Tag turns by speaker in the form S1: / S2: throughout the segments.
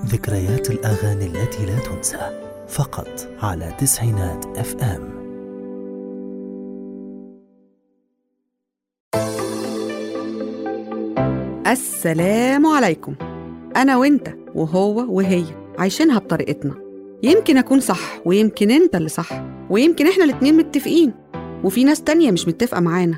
S1: ذكريات الأغاني التي لا تنسى فقط على تسعينات اف ام
S2: السلام عليكم أنا وإنت وهو وهي عايشينها بطريقتنا يمكن أكون صح ويمكن أنت اللي صح ويمكن إحنا الاتنين متفقين وفي ناس تانية مش متفقة معانا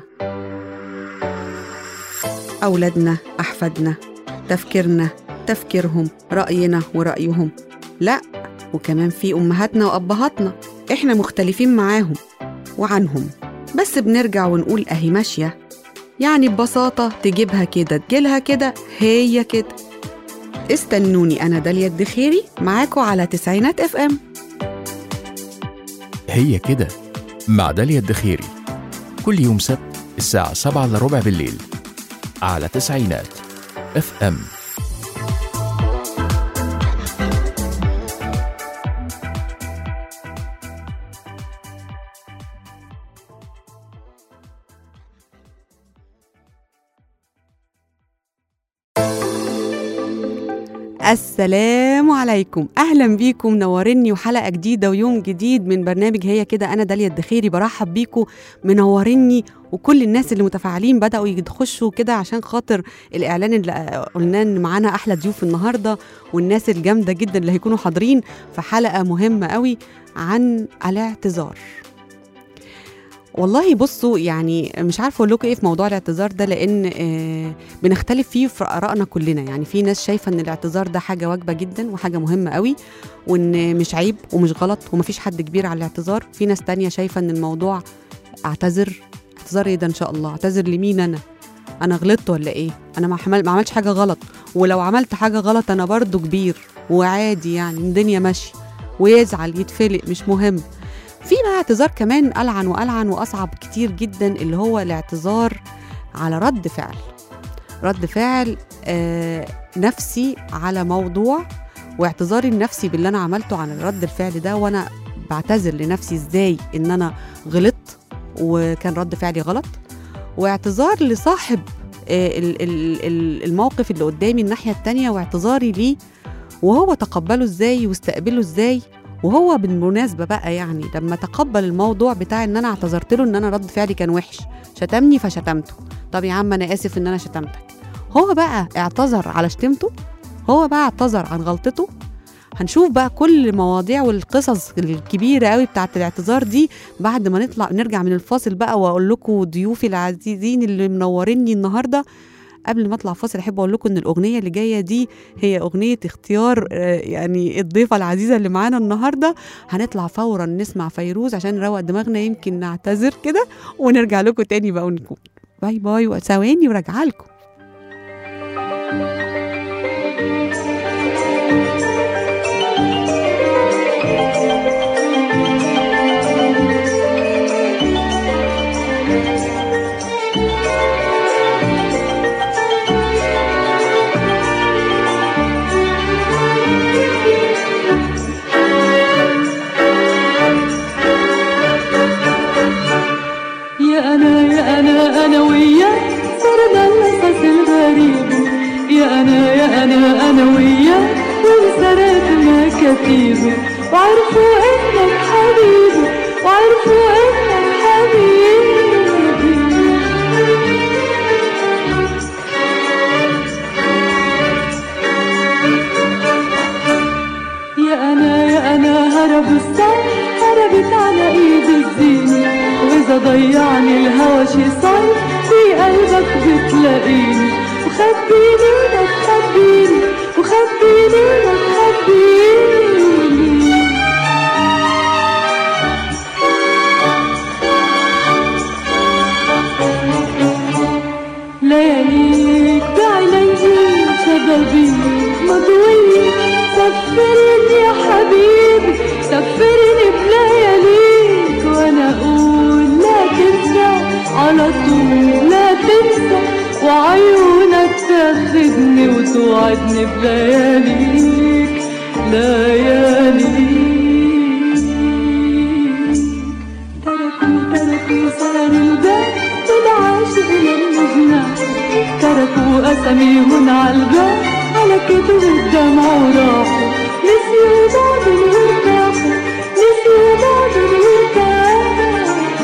S2: أولادنا أحفادنا تفكيرنا تفكيرهم رأينا ورأيهم لا وكمان في أمهاتنا وأبهاتنا إحنا مختلفين معاهم وعنهم بس بنرجع ونقول أهي ماشية يعني ببساطة تجيبها كده تجيلها كده هي كده استنوني أنا داليا الدخيري معاكم على تسعينات اف ام
S3: هي كده مع داليا الدخيري كل يوم سبت الساعة 7 إلا ربع بالليل على تسعينات اف ام
S2: السلام عليكم اهلا بيكم منوريني وحلقه جديده ويوم جديد من برنامج هي كده انا داليا الدخيري برحب بيكم منوريني وكل الناس اللي متفاعلين بداوا يخشوا كده عشان خاطر الاعلان اللي قلنا ان معانا احلى ضيوف النهارده والناس الجامده جدا اللي هيكونوا حاضرين في حلقه مهمه قوي عن الاعتذار والله بصوا يعني مش عارفه اقول لكم ايه في موضوع الاعتذار ده لان آه بنختلف فيه في ارائنا كلنا يعني في ناس شايفه ان الاعتذار ده حاجه واجبه جدا وحاجه مهمه قوي وان مش عيب ومش غلط ومفيش حد كبير على الاعتذار في ناس تانية شايفه ان الموضوع اعتذر اعتذار ايه ده ان شاء الله اعتذر لمين انا انا غلطت ولا ايه انا ما حمل... ما عملتش حاجه غلط ولو عملت حاجه غلط انا برضو كبير وعادي يعني الدنيا ماشيه ويزعل يتفلق مش مهم في بقى اعتذار كمان ألعن وألعن وأصعب كتير جدا اللي هو الاعتذار على رد فعل رد فعل آه نفسي على موضوع واعتذاري النفسي باللي أنا عملته عن رد الفعل ده وأنا بعتذر لنفسي إزاي إن أنا غلطت وكان رد فعلي غلط واعتذار لصاحب آه ال- ال- ال- الموقف اللي قدامي الناحية التانية واعتذاري ليه وهو تقبله إزاي واستقبله إزاي وهو بالمناسبة بقى يعني لما تقبل الموضوع بتاع ان انا اعتذرت له ان انا رد فعلي كان وحش شتمني فشتمته طب يا عم انا اسف ان انا شتمتك هو بقى اعتذر على شتمته هو بقى اعتذر عن غلطته هنشوف بقى كل المواضيع والقصص الكبيرة قوي بتاعت الاعتذار دي بعد ما نطلع نرجع من الفاصل بقى واقول لكم ضيوفي العزيزين اللي منوريني النهارده قبل ما اطلع فاصل احب اقول لكم ان الاغنيه اللي جايه دي هي اغنيه اختيار آه، يعني الضيفه العزيزه اللي معانا النهارده هنطلع فورا نسمع فيروز عشان نروق دماغنا يمكن نعتذر كده ونرجع لكم تاني بقى ونكون باي باي وثواني وراجعه لكم
S4: يا أنا يا أنا أنا وياك صرنا القصص الغريب يا أنا يا أنا أنا وياك وانسرت مكاتيب وعرفوا إنك حبيبي وعرفوا إنك حبيبي يا أنا يا أنا هرب الصف هربت على إيد الزين وإذا ضيعني الهوى شي صيف في قلبك بتلاقيني وخبيني ما تخبيني وخبيني ما تخبيني لياليك بعينيك شبابيك مضوية سفرني يا حبيبي سفرني بلياليك وانا اقول لا تنسى على طول لا تنسى وعيونك تاخدني وتوعدني بلياليك لياليك تركوا تركوا سهر الباب والعاشق للمجنى تركوا أساميهم عالباب على كتب الدمع وراحوا نسيوا بعض وارتاحوا نسيوا بعض وارتاحوا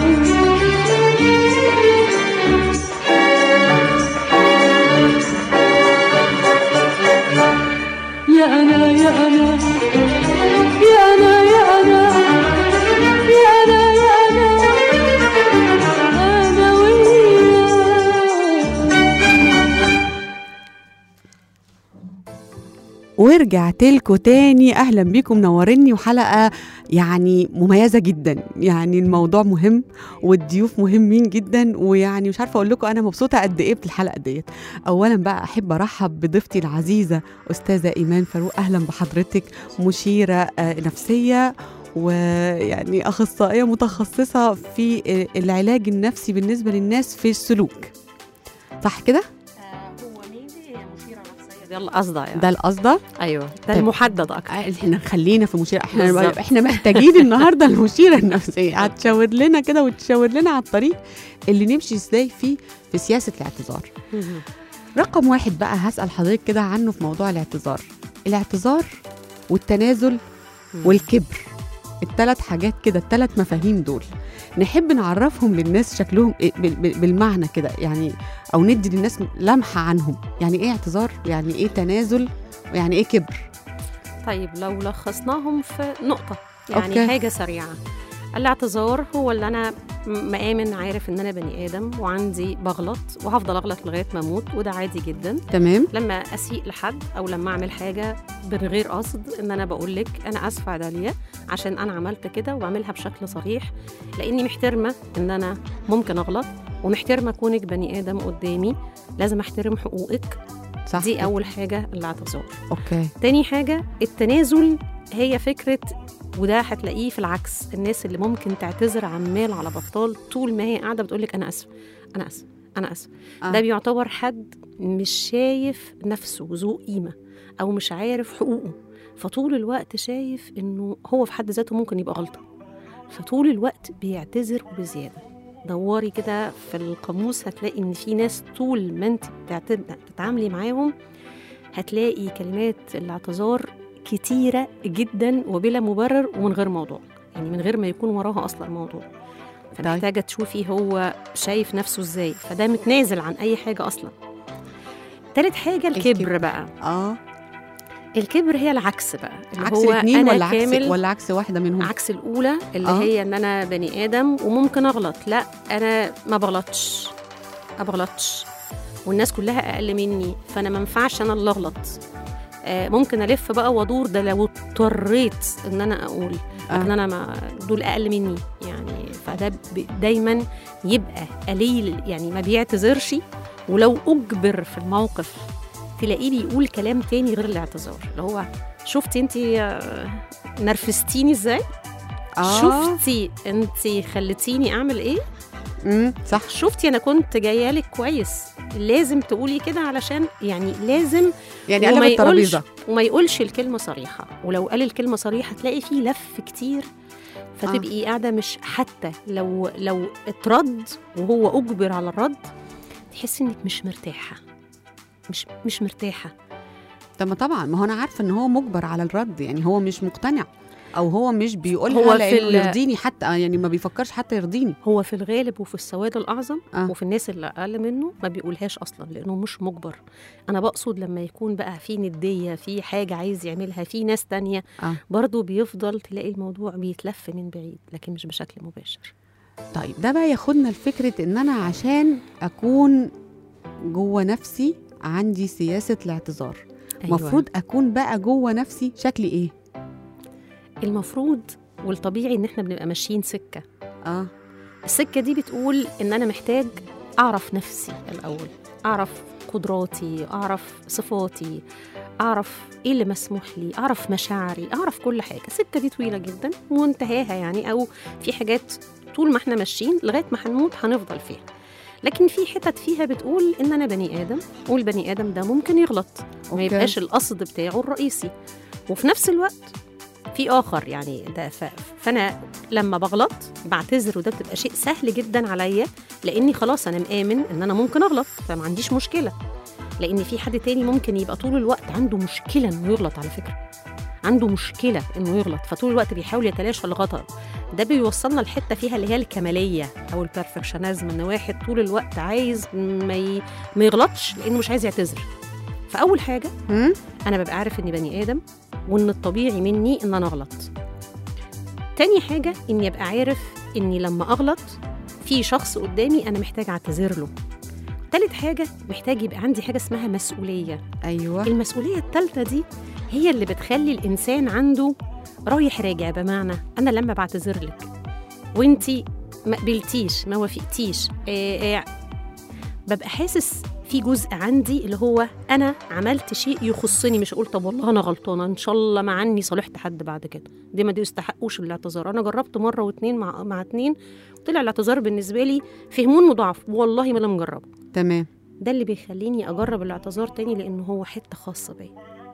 S4: يا أنا يا أنا يا أنا يا أنا يا أنا يا أنا أنا وياك
S2: ورجعت لكم تاني اهلا بيكم منوريني وحلقه يعني مميزه جدا يعني الموضوع مهم والضيوف مهمين جدا ويعني مش عارفه اقول لكم انا مبسوطه قد ايه بالحلقه ديت اولا بقى احب ارحب بضيفتي العزيزه استاذه ايمان فاروق اهلا بحضرتك مشيره آه، نفسيه ويعني اخصائيه متخصصه في آه، العلاج النفسي بالنسبه للناس في السلوك صح كده
S5: هو ميدي مشيرة نفسية ده القصد يعني
S2: ده القصد
S5: ايوه ده
S2: طيب.
S5: المحدد اكتر
S2: احنا خلينا في مشيره احنا
S5: بالظبط.
S2: احنا محتاجين النهارده المشيره النفسيه هتشاور لنا كده وتشاور لنا على الطريق اللي نمشي ازاي فيه في سياسه الاعتذار رقم واحد بقى هسال حضرتك كده عنه في موضوع الاعتذار الاعتذار والتنازل والكبر الثلاث حاجات كده الثلاث مفاهيم دول نحب نعرفهم للناس شكلهم إيه بال- بال- بالمعنى كده يعني او ندي للناس لمحه عنهم يعني ايه اعتذار يعني ايه تنازل يعني ايه كبر
S5: طيب لو لخصناهم في نقطة يعني
S2: أوكي.
S5: أوكي. حاجة سريعة الاعتذار هو اللي أنا م- مآمن عارف إن أنا بني آدم وعندي بغلط وهفضل أغلط لغاية ما أموت وده عادي جدا
S2: تمام
S5: لما أسيء لحد أو لما أعمل حاجة من غير قصد إن أنا بقول لك أنا آسفة يا داليا عشان أنا عملت كده وبعملها بشكل صريح لأني محترمة إن أنا ممكن أغلط ومحترمة كونك بني آدم قدامي لازم أحترم حقوقك
S2: صح
S5: دي
S2: كده.
S5: أول حاجة الاعتذار
S2: اوكي
S5: تاني حاجة التنازل هي فكرة وده هتلاقيه في العكس الناس اللي ممكن تعتذر عمال على بطال طول ما هي قاعدة بتقولك أنا آسفة أنا آسفة أنا آسفة
S2: آه.
S5: آه. ده بيعتبر حد مش شايف نفسه ذو قيمة أو مش عارف حقوقه فطول الوقت شايف إنه هو في حد ذاته ممكن يبقى غلطة فطول الوقت بيعتذر بزيادة دوري كده في القاموس هتلاقي إن في ناس طول ما أنت بتعت- بتتعاملي معاهم هتلاقي كلمات الاعتذار كتيرة جدا وبلا مبرر ومن غير موضوع يعني من غير ما يكون وراها أصلا موضوع فمحتاجة تشوفي هو شايف نفسه ازاي فده متنازل عن أي حاجة أصلا تالت حاجة الكبر,
S2: الكبر.
S5: بقى
S2: اه
S5: الكبر هي العكس بقى اللي
S2: عكس
S5: هو
S2: الاثنين
S5: أنا
S2: ولا عكس
S5: كامل
S2: ولا عكس واحده منهم
S5: عكس الأولى اللي
S2: آه.
S5: آه. هي إن أنا بني آدم وممكن أغلط لا أنا ما بغلطش ما بغلطش والناس كلها أقل مني فأنا ما ينفعش أنا اللي أغلط آه ممكن ألف بقى وأدور ده لو اضطريت إن أنا أقول لكن
S2: آه.
S5: أنا ما دول أقل مني يعني فده ب- دايما يبقى قليل يعني ما بيعتذرش ولو أجبر في الموقف تلاقيه بيقول كلام تاني غير الاعتذار اللي هو شفتي انت نرفزتيني ازاي
S2: آه.
S5: شفتي انت خلتيني اعمل ايه
S2: امم صح
S5: شفتي انا كنت جايه لك كويس لازم تقولي كده علشان يعني لازم
S2: يعني
S5: وما
S2: قلب
S5: يقولش
S2: الترابيزه
S5: وما يقولش الكلمه صريحه ولو قال الكلمه صريحه تلاقي فيه لف كتير فتبقي قاعده مش حتى لو لو اترد وهو اجبر على الرد تحسي انك مش مرتاحه مش مش مرتاحه
S2: طب ما طبعا ما هو انا عارفه ان هو مجبر على الرد يعني هو مش مقتنع او هو مش بيقولها
S5: هو
S2: هو
S5: في
S2: لانه
S5: ال-
S2: يرضيني حتى آه، يعني ما بيفكرش حتى يرضيني
S5: هو في الغالب وفي السواد الأعظم
S2: آه.
S5: آه. وفي الناس اللي أقل منه ما بيقولهاش أصلا لأنه مش مجبر أنا بقصد لما يكون بقى في ندية في حاجة عايز يعملها في ناس تانية
S2: آه.
S5: برضو بيفضل تلاقي الموضوع بيتلف من بعيد لكن مش بشكل مباشر
S2: طيب ده بقى ياخدنا لفكره ان انا عشان اكون جوه نفسي عندي سياسه الاعتذار المفروض اكون بقى جوه نفسي شكلي ايه
S5: المفروض والطبيعي إن إحنا بنبقى ماشيين سكة
S2: اه
S5: السكة دي بتقول إن أنا محتاج أعرف نفسي الأول أعرف قدراتي أعرف صفاتي أعرف إيه اللي مسموح لي أعرف مشاعري أعرف كل حاجة السكة دي طويلة جدا وانتهاها يعني أو في حاجات طول ما احنا ماشيين لغاية ما هنموت هنفضل فيها لكن في حتت فيها بتقول إن أنا بني آدم والبني آدم ده ممكن يغلط
S2: أوكي.
S5: ما يبقاش القصد بتاعه الرئيسي وفي نفس الوقت في آخر يعني ده ف... فأنا لما بغلط بعتذر وده بتبقى شيء سهل جدا عليا لاني خلاص انا مآمن ان انا ممكن اغلط فما عنديش مشكله لان في حد تاني ممكن يبقى طول الوقت عنده مشكله انه يغلط على فكره عنده مشكله انه يغلط فطول الوقت بيحاول يتلاشى الغلط ده بيوصلنا لحته فيها اللي هي الكماليه او البرفكشنزم ان واحد طول الوقت عايز ما, ي... ما يغلطش لانه مش عايز يعتذر فاول حاجه
S2: مم؟
S5: انا ببقى عارف اني بني ادم وان الطبيعي مني ان انا اغلط تاني حاجه اني ابقى عارف اني لما اغلط في شخص قدامي انا محتاج اعتذر له تالت حاجه محتاج يبقى عندي حاجه اسمها مسؤوليه
S2: ايوه
S5: المسؤوليه التالته دي هي اللي بتخلي الانسان عنده رايح راجع بمعنى انا لما بعتذر لك وانتي ما قبلتيش ما وافقتيش آه آه ببقى حاسس في جزء عندي اللي هو انا عملت شيء يخصني مش اقول طب والله انا غلطانه ان شاء الله ما عني صالحت حد بعد كده دي ما دي يستحقوش الاعتذار انا جربت مره واتنين مع مع اتنين طلع الاعتذار بالنسبه لي في هرمون مضاعف والله ما لم جربه
S2: تمام
S5: ده اللي بيخليني اجرب الاعتذار تاني لانه هو حته خاصه بيا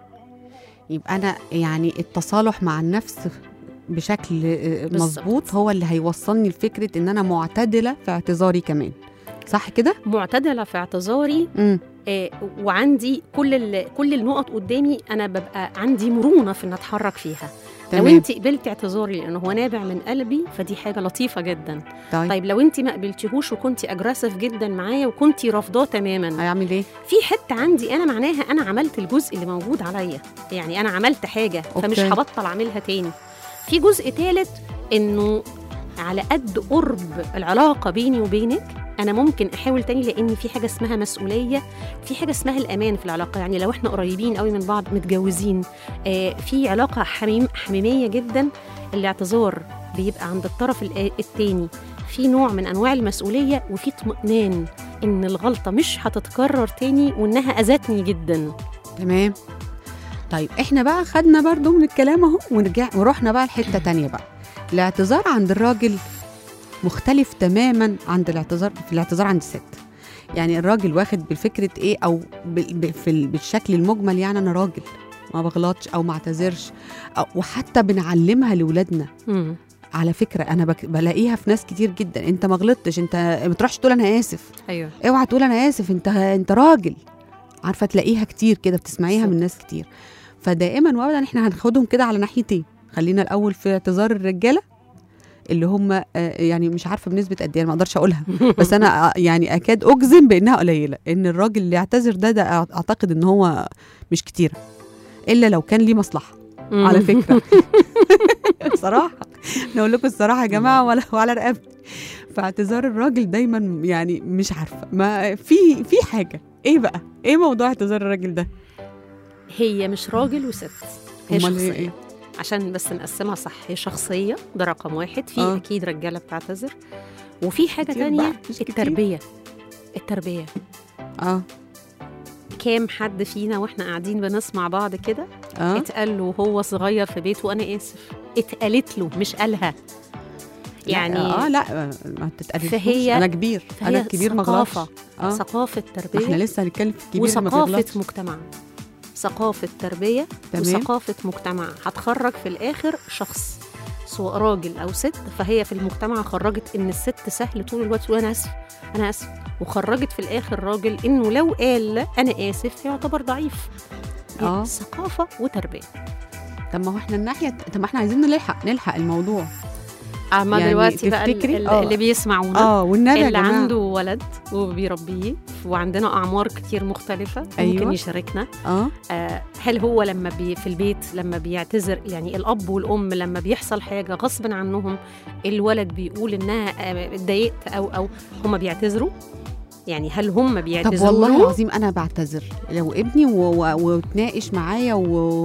S2: يبقى انا يعني التصالح مع النفس بشكل آه،
S5: بالظبط.
S2: مظبوط هو اللي هيوصلني لفكره ان انا معتدله في اعتذاري كمان صح كده
S5: معتدله في اعتذاري
S2: امم
S5: آه، وعندي كل ال- كل النقط قدامي انا ببقى عندي مرونه في ان اتحرك فيها لو
S2: تمام
S5: انت قبلتي اعتذاري لانه هو نابع من قلبي فدي حاجه لطيفه جدا
S2: طيب,
S5: طيب لو انت ما قبلتيهوش وكنتي اجريسيف جدا معايا وكنتي رافضاه تماما
S2: هيعمل ايه
S5: في حته عندي انا معناها انا عملت الجزء اللي موجود عليا يعني انا عملت حاجه فمش
S2: أوكي.
S5: هبطل اعملها تاني في جزء ثالث انه على قد قرب العلاقه بيني وبينك انا ممكن احاول تاني لان في حاجه اسمها مسؤوليه في حاجه اسمها الامان في العلاقه يعني لو احنا قريبين قوي من بعض متجوزين آه في علاقه حميم حميميه جدا الاعتذار بيبقى عند الطرف الآ- التاني في نوع من انواع المسؤوليه وفي اطمئنان ان الغلطه مش هتتكرر تاني وانها اذتني جدا
S2: تمام طيب احنا بقى خدنا برضو من الكلام اهو ونرجع ورحنا بقى لحته تانية بقى الاعتذار عند الراجل مختلف تماما عند الاعتذار في الاعتذار عند الست يعني الراجل واخد بالفكره ايه او بال- ب- في ال- بالشكل المجمل يعني انا راجل ما بغلطش او ما اعتذرش أو وحتى بنعلمها لاولادنا
S5: مم.
S2: على فكره انا بك بلاقيها في ناس كتير جدا انت ما غلطتش انت ما تروحش تقول انا اسف
S5: ايوه
S2: اوعى تقول انا اسف انت انت راجل عارفه تلاقيها كتير كده بتسمعيها من ناس كتير فدائما وابدا احنا هناخدهم كده على ناحيتين خلينا الاول في اعتذار الرجاله اللي هم آه، يعني مش عارفه بنسبه قد ايه أنا ما اقدرش اقولها بس انا آه، يعني اكاد اجزم بانها قليله ان الراجل اللي يعتذر ده ده اعتقد ان هو مش كتيره الا لو كان ليه مصلحه على فكره بصراحه انا اقول لكم الصراحه يا جماعه ولا وعلى رقبتي فاعتذار الراجل دايما يعني مش عارفه ما في في حاجه ايه بقى ايه موضوع اعتذار الراجل ده
S5: هي مش راجل وست هي
S2: أمال هي
S5: شخصية
S2: إيه؟
S5: عشان بس نقسمها صح هي شخصية ده رقم واحد في
S2: آه.
S5: أكيد رجالة بتعتذر وفي حاجة
S2: كتير
S5: تانية
S2: بقى، مش كتير.
S5: التربية التربية
S2: اه
S5: كام حد فينا واحنا قاعدين بنسمع بعض كده
S2: اه
S5: اتقال له وهو صغير في بيته وانا اسف اتقالت له مش قالها يعني
S2: اه لا ما تتقلقش
S5: فهي-
S2: انا كبير انا
S5: فهي
S2: الكبير ما غلطش
S5: ثقافة
S2: اه
S5: ثقافة
S2: ما
S5: تربية
S2: احنا لسه هنتكلم في الكبير ما
S5: وثقافة
S2: بيغلطش
S5: مجتمع ثقافة تربية
S2: تمام
S5: وثقافة مجتمع هتخرج في الآخر شخص سواء راجل أو ست فهي في المجتمع خرجت إن الست سهل طول الوقت تقول أنا آسف أنا آسف وخرجت في الآخر راجل إنه لو قال أنا آسف يعتبر ضعيف هي
S2: آه.
S5: ثقافة وتربية
S2: طب ما هو احنا الناحيه طب ما احنا عايزين نلحق نلحق الموضوع
S5: أما
S2: يعني
S5: دلوقتي بقى ال-
S2: تفتكري؟
S5: ال-
S2: آه.
S5: اللي بيسمعونا
S2: اه والنبي يا
S5: اللي
S2: جماعه
S5: عنده ولد وبيربيه وعندنا أعمار كتير مختلفة
S2: أيوة.
S5: ممكن يشاركنا
S2: اه
S5: آه، هل هو لما بي في البيت لما بيعتذر يعني الاب والام لما بيحصل حاجه غصب عنهم الولد بيقول انها آه، اتضايقت او او هم بيعتذروا يعني هل هم
S2: طب
S5: بيعتذروا
S2: والله
S5: له؟
S2: العظيم انا بعتذر لو ابني و- و- وتناقش معايا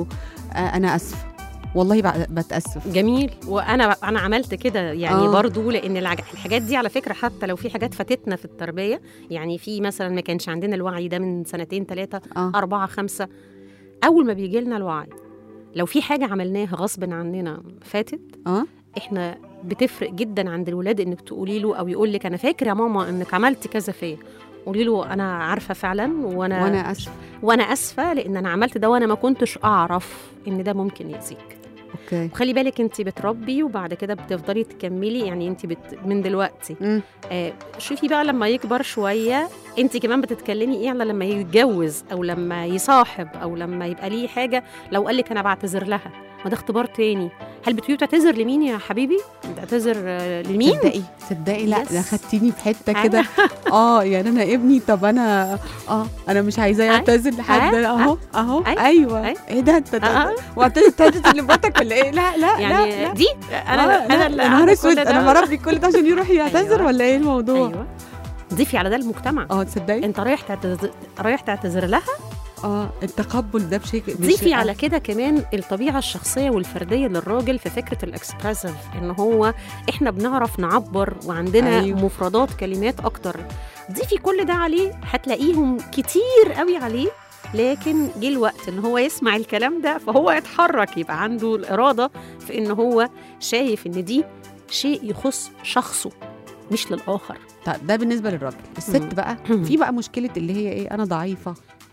S2: وانا اسفه والله بع- بتاسف
S5: جميل وانا انا عملت كده يعني
S2: آه.
S5: آه. برضو لان العج- الحاجات دي على فكره حتى لو في حاجات فاتتنا في التربيه يعني في مثلا ما كانش عندنا الوعي ده من سنتين ثلاثه
S2: اه
S5: أربعة خمسة أول ما بيجي لنا الوعي لو في حاجة عملناها غصب عننا فاتت
S2: اه
S5: احنا بتفرق جدا عند الولاد انك تقولي له او يقول لك انا فاكر يا ماما انك عملت كذا فيا قولي له انا عارفه فعلا وانا
S2: وانا اسف
S5: وانا اسفه لان انا عملت ده وانا ما كنتش اعرف ان ده ممكن يأذيك
S2: اوكي
S5: وخلي بالك انت بتربي وبعد كده بتفضلي تكملي يعني انت بت... من دلوقتي
S2: مم.
S5: آه شوفي بقى لما يكبر شويه انت كمان بتتكلمي ايه على لما يتجوز او لما يصاحب او لما يبقى ليه حاجه لو قال لك انا بعتذر لها ما ده اختبار تاني هل بتقولي بتعتذر لمين يا حبيبي بتعتذر آه، لمين
S2: تصدقي تصدقي لا
S5: يس.
S2: ده خدتيني في حته
S5: أنا-
S2: كده اه يعني انا ابني طب انا اه انا مش عايزاه يعتذر لحد
S5: أي.
S2: اهو اهو
S5: أي.
S2: ايوه
S5: أي.
S2: ايه ده انت
S5: آه.
S2: معتذر تعتذر لمراتك ولا ايه لا لا
S5: يعني
S2: لا لا
S5: دي انا
S2: آه،
S5: انا
S2: لا،
S5: اللي
S2: يا نهار
S5: عاملة
S2: اسود
S5: كل ده.
S2: انا مربي كل ده عشان يروح يعتذر
S5: أيوة.
S2: ولا ايه الموضوع
S5: ايوه ضيفي على ده المجتمع
S2: اه تصدقي
S5: انت رايح تعتذر رايح تعتذر لها
S2: اه التقبل ده بشيء
S5: ضيفي على كده كمان الطبيعه الشخصيه والفرديه للراجل في فكره الاكسبريسيف ان هو احنا بنعرف نعبر وعندنا
S2: أيوة.
S5: أيوه. مفردات كلمات اكتر ضيفي كل ده عليه هتلاقيهم كتير قوي عليه لكن جه الوقت ان هو يسمع الكلام ده فهو يتحرك يبقى عنده الاراده في ان هو شايف ان دي شيء يخص شخصه مش للاخر
S2: طيب ده بالنسبه للراجل الست
S5: مم.
S2: بقى في بقى مشكله اللي هي ايه انا ضعيفه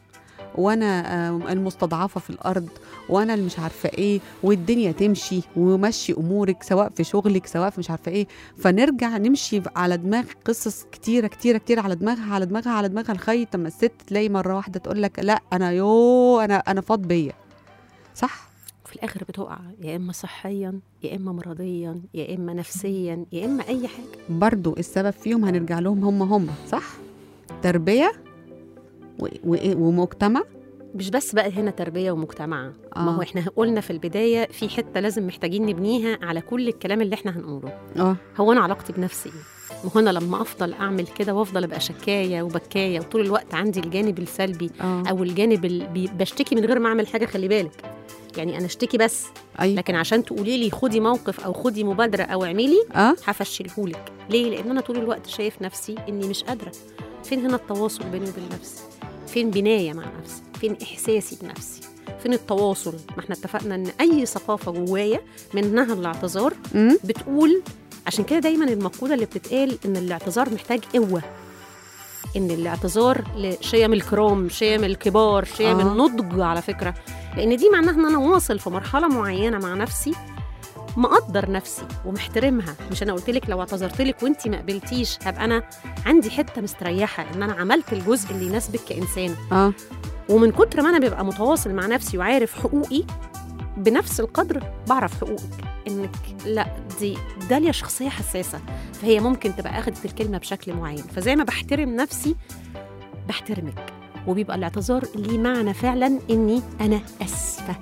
S2: وانا آه، المستضعفه في الارض وانا اللي مش عارفه ايه والدنيا تمشي ومشي امورك سواء في شغلك سواء في مش عارفه ايه فنرجع نمشي على دماغ قصص كتيره كتيره كتير على دماغها على دماغها على دماغها لغايه اما الست تلاقي مره واحده تقول لك لا انا يو انا انا فاض بيا صح
S5: وفي الاخر بتقع يا اما صحيا يا اما مرضيا يا اما نفسيا يا اما اي حاجه
S2: برضو السبب فيهم هنرجع لهم هم هم صح تربيه و- و- ومجتمع
S5: مش بس بقى هنا تربيه ومجتمع آه. ما
S2: آه.
S5: هو احنا قلنا في البدايه في حته لازم محتاجين نبنيها على كل الكلام اللي احنا هنقوله
S2: اه
S5: هو انا علاقتي بنفسي ايه ما هو انا لما افضل اعمل كده وافضل ابقى شكايه وبكايه وطول الوقت عندي الجانب السلبي
S2: اه
S5: او الجانب اللي بي- بشتكي من غير ما اعمل حاجه خلي بالك يعني انا اشتكي بس
S2: اي
S5: لكن عشان تقولي لي خدي موقف او خدي مبادره او اعملي
S2: اه
S5: هفشلهولك ليه لان انا طول الوقت شايف نفسي اني مش قادره فين هنا التواصل بيني وبين نفسي فين بنايه مع نفسي فين احساسي بنفسي فين التواصل ما احنا اتفقنا ان اي ثقافه جوايا منها الاعتذار
S2: أمم.
S5: بتقول عشان كده دايما المقوله اللي بتتقال ان الاعتذار محتاج قوه ان الاعتذار لشيم الكرام شيم الكبار شيم
S2: آه.
S5: آه. النضج على فكره لان دي معناها ان انا واصل في مرحله معينه مع نفسي مقدر نفسي ومحترمها مش انا قلت لك لو اعتذرت لك وانت ما قبلتيش هبقى انا عندي حته مستريحه ان انا عملت الجزء اللي يناسبك كانسان
S2: اه
S5: ومن كتر ما انا ببقى متواصل مع نفسي وعارف حقوقي بنفس القدر بعرف حقوقك انك لا دي داليا شخصيه حساسه فهي ممكن تبقى اخدت الكلمه بشكل معين فزي ما بحترم نفسي بحترمك وبيبقى الاعتذار ليه معنى فعلا اني انا اسفه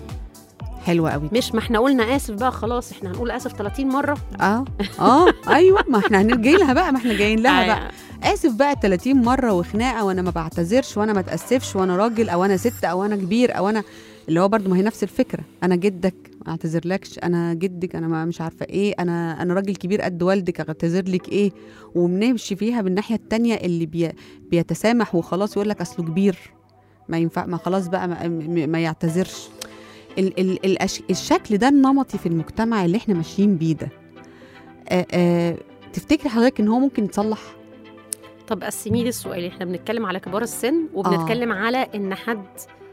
S2: حلوه قوي
S5: مش ما احنا قلنا اسف بقى خلاص احنا هنقول اسف 30 مره
S2: اه اه ايوه ما احنا هنرجع لها بقى ما احنا جايين لها بقى
S5: آه.
S2: اسف بقى 30 مره وخناقه وانا ما بعتذرش وانا ما اتاسفش وانا راجل او انا ست او انا كبير او انا اللي هو برضو ما هي نفس الفكره انا جدك ما اعتذرلكش انا جدك انا ما مش عارفه ايه انا انا راجل كبير قد والدك اعتذر لك ايه وبنمشي فيها بالناحيه التانية اللي بي بيتسامح وخلاص يقول لك اصله كبير ما ينفع ما خلاص بقى ما, م- ما يعتذرش ال ال الأش الشكل ده النمطي في المجتمع اللي احنا ماشيين بيه ده آه آه تفتكري حضرتك ان هو ممكن يتصلح
S5: طب قسمي لي السؤال احنا بنتكلم على كبار السن وبنتكلم على ان حد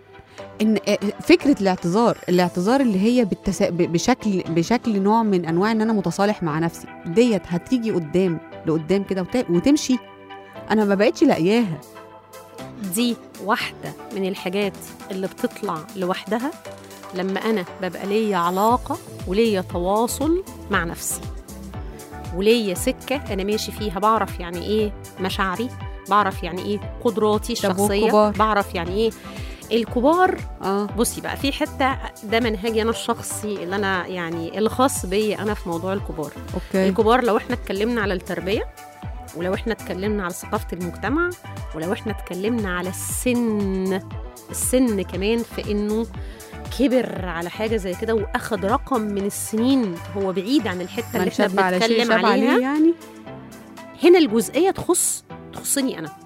S2: ان آه، فكره الاعتذار الاعتذار اللي هي بالتسا... ب- بشكل بشكل نوع من انواع ان انا متصالح مع نفسي ديت هتيجي قدام لقدام كده وت... وتمشي انا ما بقتش لاقياها
S5: دي واحدة من الحاجات اللي بتطلع لوحدها لما أنا ببقى ليا علاقة وليا تواصل مع نفسي وليا سكة أنا ماشي فيها بعرف يعني إيه مشاعري بعرف يعني إيه قدراتي
S2: طب
S5: الشخصية
S2: والكبار؟
S5: بعرف يعني إيه الكبار
S2: اه
S5: بصي بقى في حتة ده منهجي أنا الشخصي اللي أنا يعني الخاص بيا أنا في موضوع الكبار
S2: اوكي
S5: الكبار لو احنا اتكلمنا على التربية ولو احنا اتكلمنا على ثقافة المجتمع ولو احنا اتكلمنا على السن السن كمان في انه كبر على حاجة زي كده واخد رقم من السنين هو بعيد عن الحتة
S2: من
S5: اللي احنا
S2: شاب على شيء
S5: بنتكلم
S2: شاب
S5: عليها
S2: عليه يعني
S5: هنا الجزئية تخص تخصني انا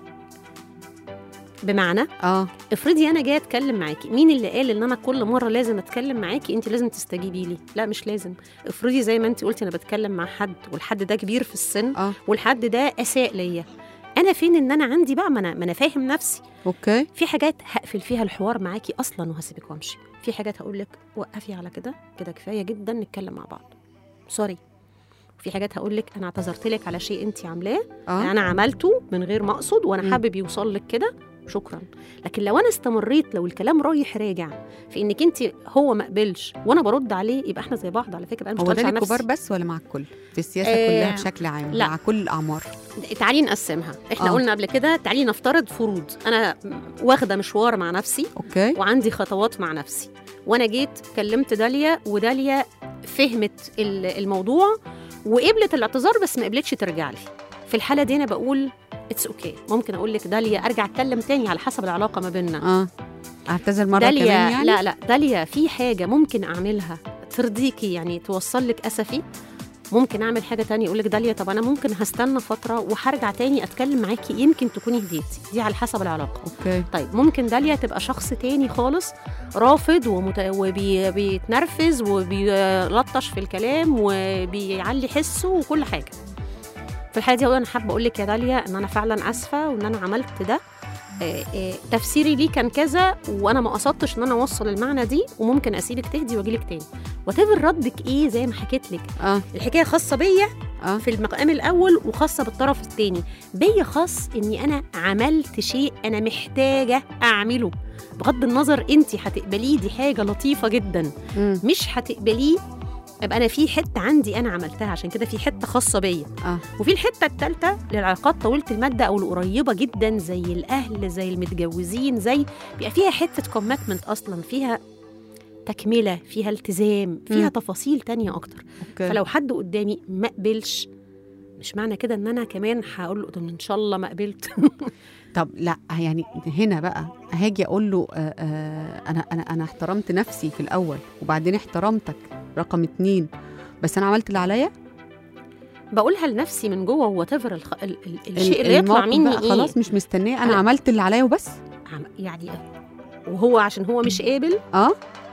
S5: بمعنى
S2: اه
S5: افرضي انا جايه اتكلم معاكي مين اللي قال ان انا كل مره لازم اتكلم معاكي انت لازم تستجيبي لي لا مش لازم افرضي زي ما انت قلتي انا بتكلم مع حد والحد ده كبير في السن
S2: اه
S5: والحد ده اساء ليا انا فين ان انا عندي بقى ما انا ما انا فاهم نفسي
S2: اوكي
S5: في حاجات هقفل فيها الحوار معاكي اصلا وهسيبك وامشي في حاجات هقول لك وقفي على كده كده كفايه جدا نتكلم مع بعض سوري في حاجات هقول لك انا اعتذرت لك على شيء انت عاملاه
S2: اه
S5: انا عملته من غير ما اقصد وانا
S2: مم.
S5: حابب يوصل لك كده شكرا لكن لو انا استمريت لو الكلام رايح راجع في انك انت هو ما قبلش وانا برد عليه يبقى احنا زي بعض على فكره انا
S2: هو
S5: مش
S2: ده
S5: على
S2: للكبار
S5: نفسي
S2: بس ولا مع الكل في السياسه
S5: آه،
S2: كلها بشكل عام
S5: لا.
S2: مع كل الاعمار
S5: تعالي نقسمها احنا
S2: آه.
S5: قلنا قبل كده تعالي نفترض فروض انا واخده مشوار مع نفسي
S2: اوكي
S5: وعندي خطوات مع نفسي وانا جيت كلمت داليا وداليا فهمت ال- الموضوع وقبلت الاعتذار بس ما قبلتش ترجع لي في الحاله دي انا بقول اتس اوكي okay. ممكن اقول لك داليا ارجع اتكلم تاني على حسب العلاقه ما بيننا
S2: اه اعتذر مره
S5: داليا
S2: كمان يعني
S5: لا لا داليا في حاجه ممكن اعملها ترضيكي يعني توصل لك اسفي ممكن اعمل حاجه تانية اقول لك داليا طب انا ممكن هستنى فتره وهرجع تاني اتكلم معاكي يمكن تكوني هديتي دي على حسب العلاقه
S2: اوكي
S5: طيب ممكن داليا تبقى شخص تاني خالص رافض ومت... وبيتنرفز وبيلطش في الكلام وبيعلي حسه وكل حاجه في الحاله دي انا حابه اقول لك يا داليا ان انا فعلا اسفه وان انا عملت ده آه، آه، تفسيري ليه كان كذا وانا ما قصدتش ان انا اوصل المعنى دي وممكن اسيبك تهدي واجي لك تاني وتفر ردك ايه زي ما حكيت لك
S2: اه
S5: الحكايه خاصه بيا
S2: اه
S5: في المقام الاول وخاصه بالطرف الثاني بيا خاص اني انا عملت شيء انا محتاجه اعمله بغض النظر انت هتقبليه دي حاجه لطيفه جدا
S2: مم.
S5: مش هتقبليه ابقى انا في حته عندي انا عملتها عشان كده في حته خاصه بيا
S2: اه
S5: وفي الحته الثالثه للعلاقات طويله المده او القريبه جدا زي الاهل زي المتجوزين زي بيبقى فيها حته كوميتمنت اصلا فيها تكمله فيها التزام فيها
S2: مم.
S5: تفاصيل تانية اكتر
S2: اوكي
S5: فلو حد قدامي ما قبلش مش معنى كده ان انا كمان هقول له طب ان شاء الله ما قبلت
S2: طب لا يعني هنا بقى هاجي اقول له آه آه انا انا انا احترمت نفسي في الاول وبعدين احترمتك رقم اتنين بس انا عملت اللي عليا
S5: بقولها لنفسي من جوه وات ايفر الخ... ال... ال... الشيء اللي
S2: الموقف
S5: يطلع مني
S2: بقى
S5: ايه
S2: خلاص مش مستنيه انا
S5: أنا-
S2: عملت اللي عليا وبس
S5: عم- يعني وهو عشان هو مش قابل
S2: اه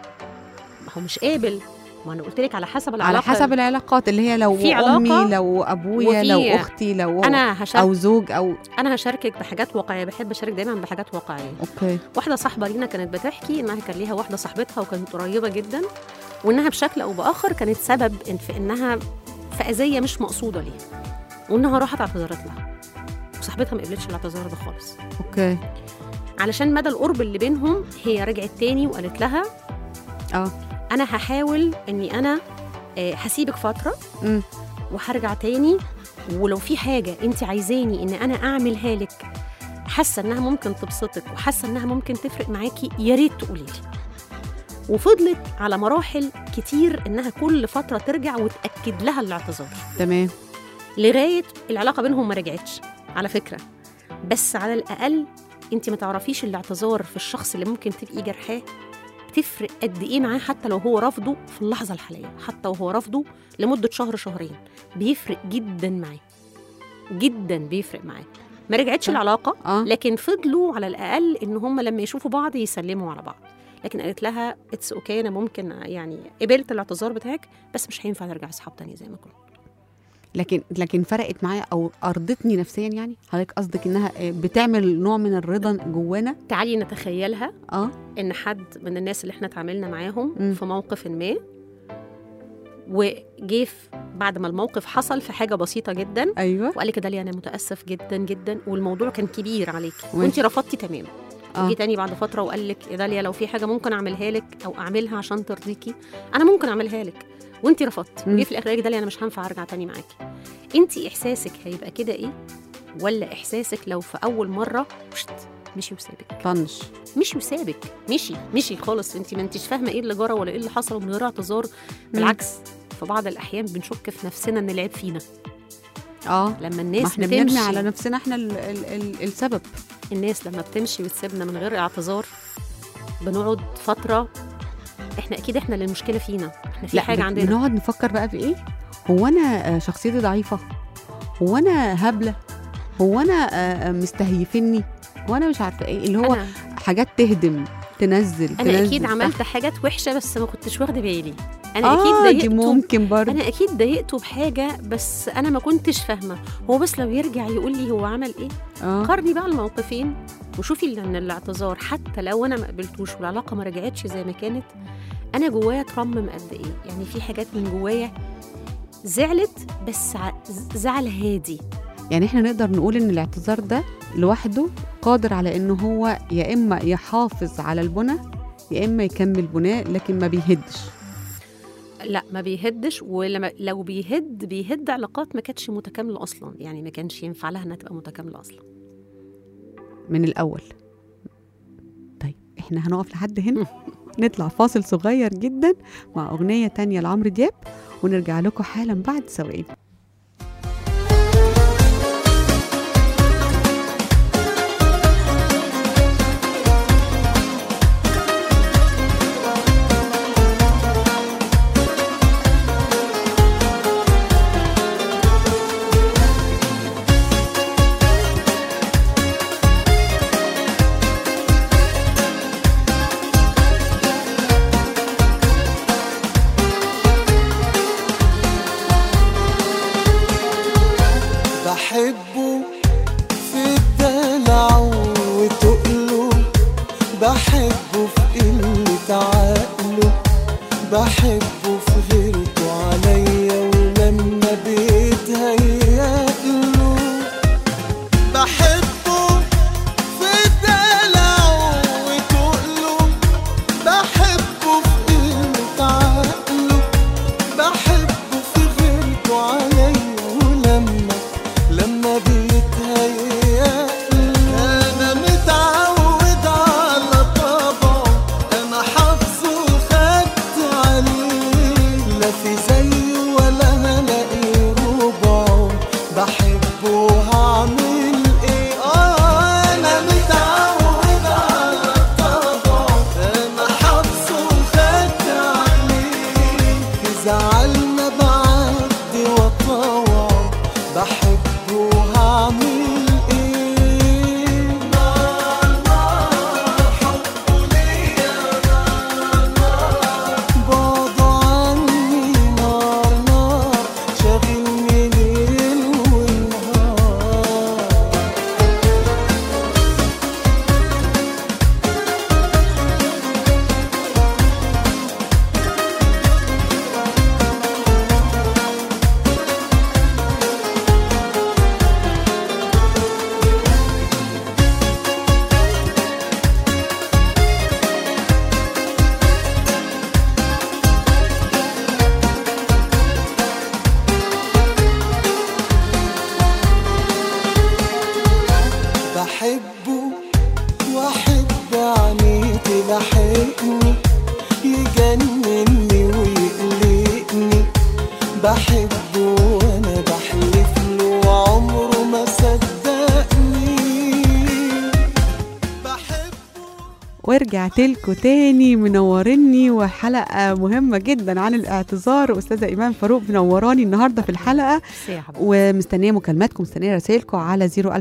S5: ما هو مش قابل ما انا قلت لك على حسب العلاقه
S2: على حسب العلاقات اللي هي لو
S5: في
S2: امي
S5: علاقة
S2: لو ابويا
S5: وفي-
S2: لو اختي لو
S5: انا هشارك
S2: او زوج او
S5: انا هشاركك بحاجات واقعيه بحب اشارك دايما بحاجات واقعيه
S2: اوكي
S5: واحده صاحبه لينا كانت بتحكي انها كان ليها واحده صاحبتها وكانت قريبه جدا وانها بشكل او باخر كانت سبب إن في انها في اذيه مش مقصوده ليها وانها راحت اعتذرت لها وصاحبتها ما قبلتش الاعتذار ده خالص
S2: اوكي
S5: علشان مدى القرب اللي بينهم هي رجعت تاني وقالت لها
S2: اه
S5: انا هحاول اني انا آه، هسيبك فتره
S2: امم
S5: وهرجع تاني ولو في حاجه انت عايزاني ان انا اعملها لك حاسه انها ممكن تبسطك وحاسه انها ممكن تفرق معاكي يا ريت تقولي لي وفضلت على مراحل كتير انها كل فتره ترجع وتاكد لها الاعتذار
S2: تمام
S5: لغايه العلاقه بينهم ما رجعتش على فكره بس على الاقل انت ما تعرفيش الاعتذار في الشخص اللي ممكن تبقي جرحاه تفرق قد ايه معاه حتى لو هو رافضه في اللحظه الحاليه حتى وهو رافضه لمده شهر شهرين بيفرق جدا معاه جدا بيفرق معاه ما رجعتش
S2: صح.
S5: العلاقه
S2: اه
S5: لكن فضلوا على الاقل ان هم لما يشوفوا بعض يسلموا على بعض لكن قالت لها اتس اوكي انا ممكن يعني قبلت الاعتذار بتاعك بس مش هينفع نرجع اصحاب تاني زي ما كنا
S2: لكن لكن فرقت معايا او ارضتني نفسيا يعني حضرتك قصدك انها آه، بتعمل نوع من الرضا جوانا
S5: تعالي نتخيلها
S2: اه
S5: ان حد من الناس اللي احنا اتعاملنا معاهم
S2: مم.
S5: في موقف ما وجه في- بعد ما الموقف حصل في حاجه بسيطه جدا
S2: ايوه
S5: وقال لك يا داليا انا متاسف جدا جدا والموضوع كان كبير عليكي
S2: ماشي.
S5: وانت رفضتي تماما
S2: اه
S5: وجي تاني بعد فتره وقال لك يا داليا لو في حاجه ممكن اعملها لك او اعملها عشان ترضيكي انا ممكن اعملها لك وانت رفضتي
S2: مم.
S5: وجي في الاخر قال لك داليا انا مش هينفع ارجع تاني معاكي انت احساسك هيبقى كده ايه ولا احساسك لو في اول مره شت مشي وسابك
S2: طنش
S5: مشي وسابك مشي مشي خالص انت ما انتش فاهمه ايه اللي جرى ولا ايه اللي حصل ومن غير اعتذار بالعكس في بعض الاحيان بنشك في نفسنا ان العيب فينا
S2: اه
S5: لما الناس
S2: ما احنا
S5: بتمشي
S2: بنرمي على نفسنا احنا ال ال ال السبب
S5: الناس لما بتمشي وتسيبنا من غير اعتذار بنقعد فتره احنا اكيد احنا اللي المشكله فينا احنا في حاجه
S2: بن-
S5: عندنا
S2: بنقعد نفكر بقى في ايه هو انا آه، شخصيتي ضعيفه هو انا هبله هو انا آه، آه، مستهيفني هو انا مش عارفه ايه اللي هو
S5: انا
S2: حاجات تهدم تنزل
S5: انا
S2: تنزل
S5: اكيد
S2: تحت.
S5: عملت حاجات وحشه بس ما كنتش واخده بالي انا
S2: آه
S5: اكيد
S2: دي
S5: ضايقته
S2: ممكن برضه
S5: انا اكيد ضايقته بحاجه بس انا ما كنتش فاهمه هو بس لو يرجع يقول لي هو عمل ايه
S2: اه
S5: قارني بقى الموقفين وشوفي ان الاعتذار حتى لو انا ما قبلتوش والعلاقه ما رجعتش زي ما كانت انا جوايا اترمم قد ايه يعني في حاجات من جوايا زعلت بس ع- زعل هادي
S2: يعني احنا نقدر نقول ان الاعتذار ده لوحده قادر على انه هو يا اما يحافظ على البنى يا اما يكمل بناء لكن ما بيهدش
S5: لا ما بيهدش ولما لو بيهد بيهد علاقات ما كانتش متكامله اصلا يعني ما كانش ينفع لها انها تبقى متكامله اصلا
S2: من الاول طيب احنا هنقف لحد هنا نطلع فاصل صغير جدا مع اغنيه تانية لعمرو دياب ونرجع لكم حالا بعد ثواني
S6: بحبه في الدلع وتقله بحبه في قلة عقله بحبه في غيرته عليا ولما بيتهيأله بحبه في الدلع وتقله بحبه في قلة عقله بحبه في غيرته عليا ولما لما بيتهيأ انا متعود على طبعه انا حافظه وخدت عليه لا في زيه ولا هلاقي ربعه بحبه هعمل ايه اه انا متعود على طبعه انا حافظه وخدت عليه في زعلنا بعدي وطوعه بحبه هعمل ايه نار نار حبه ليا نار نار بعده عني نار نار شاغلني ليل ونهار بحبه واحب عينيه تلحقني يجنني ويقلقني بحبه وانا بحلف له عمره ما صدقني بحبه
S2: ورجعت لكم تاني منورني وحلقه مهمه جدا عن الاعتذار استاذه ايمان فاروق منوراني النهارده في الحلقه
S5: ساعه
S2: ومستنيه مكالماتكم مستنيه رسائلكم على 004278994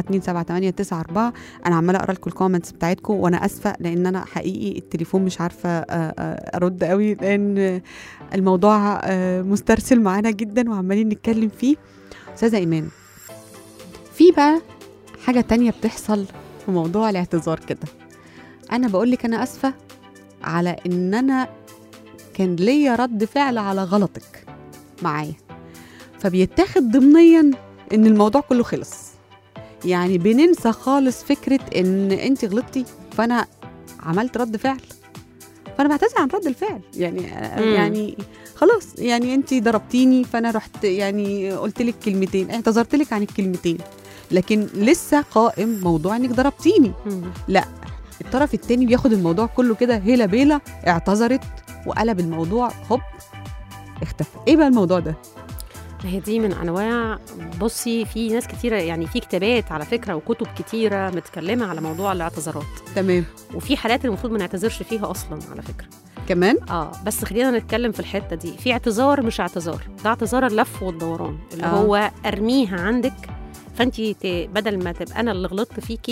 S2: انا عماله اقرا لكم الكومنتس بتاعتكم وانا اسفه لان انا حقيقي التليفون مش عارفه آه، آه، ارد قوي لان الموضوع آه، مسترسل معانا جدا وعمالين نتكلم فيه استاذه ايمان في بقى حاجه تانية بتحصل في موضوع الاعتذار كده انا بقول لك انا اسفه على ان انا كان ليا رد فعل على غلطك معايا فبيتاخد ضمنيا ان الموضوع كله خلص يعني بننسى خالص فكره ان انت غلطتي فانا عملت رد فعل فانا بعتذر عن رد الفعل يعني
S5: مم.
S2: يعني خلاص يعني انت ضربتيني فانا رحت يعني قلت لك كلمتين اعتذرت لك عن الكلمتين لكن لسه قائم موضوع انك ضربتيني الطرف التاني بياخد الموضوع كله كده هيلا بيلا اعتذرت وقلب الموضوع هوب اختفى ايه بقى الموضوع ده
S5: هي دي من انواع بصي في ناس كتيره يعني في كتابات على فكره وكتب كتيره متكلمه على موضوع الاعتذارات
S2: تمام
S5: وفي حالات المفروض ما نعتذرش فيها اصلا على فكره
S2: كمان
S5: اه بس خلينا نتكلم في الحته دي في اعتذار مش اعتذار ده اعتذار اللف والدوران اللي
S2: آه.
S5: آه. هو ارميها عندك فانت ت- بدل ما تبقى انا اللي غلطت فيكي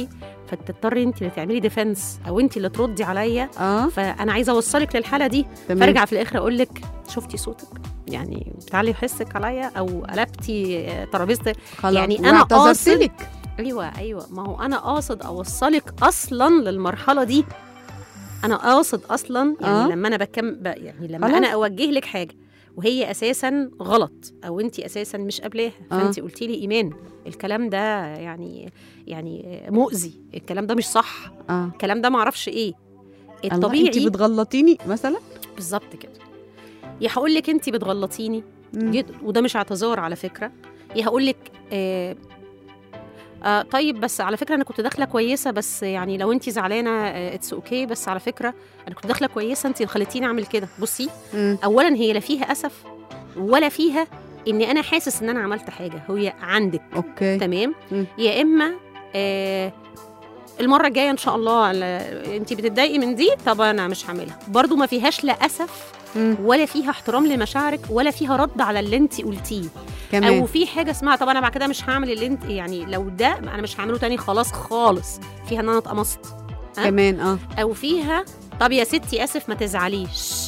S5: فتضطري انت اللي تعملي ديفنس او انت اللي تردي عليا
S2: اه
S5: فانا عايزه اوصلك للحاله دي
S2: تمام
S5: فارجع في الاخر اقول لك شفتي صوتك يعني بتعلي حسك عليا او قلبتي آه، ترابيزتك
S2: خلاص
S5: يعني أنا
S2: واعتذرت
S5: قاصد-
S2: لك
S5: ايوه ايوه ما هو انا قاصد اوصلك اصلا للمرحله دي انا قاصد اصلا يعني
S2: آه.
S5: آه. لما انا بكم ب... يعني لما
S2: خلاص.
S5: انا اوجه لك حاجه وهي اساسا غلط او انت اساسا مش قابلاها
S2: آه.
S5: فانت قلتي لي ايمان الكلام ده يعني يعني مؤذي الكلام ده مش صح
S2: اه
S5: الكلام ده معرفش ايه
S2: الله انت
S5: الطبيعي
S2: بتغلطيني مثلا
S5: بالظبط كده يا هقول لك انت بتغلطيني
S2: مم.
S5: جد وده مش اعتذار على فكره يا هقول لك آه آه طيب بس على فكره انا كنت داخله كويسه بس يعني لو انت زعلانه اتس اوكي بس على فكره انا كنت داخله كويسه انت اللي خليتيني اعمل كده بصي
S2: مم.
S5: اولا هي لا فيها اسف ولا فيها اني انا حاسس ان انا عملت حاجه هي عندك
S2: اوكي
S5: تمام
S2: مم.
S5: يا اما آه المره الجايه ان شاء الله انت بتتضايقي من دي طب انا مش هعملها برضو ما فيهاش لا اسف
S2: مم.
S5: ولا فيها احترام لمشاعرك ولا فيها رد على اللي انت قلتيه
S2: كمان
S5: او في حاجه اسمها طب انا بعد كده مش هعمل اللي انت يعني لو ده انا مش هعمله تاني خلاص خالص فيها ان انا اتقمصت ها؟
S2: كمان اه
S5: او فيها طب يا ستي اسف ما تزعليش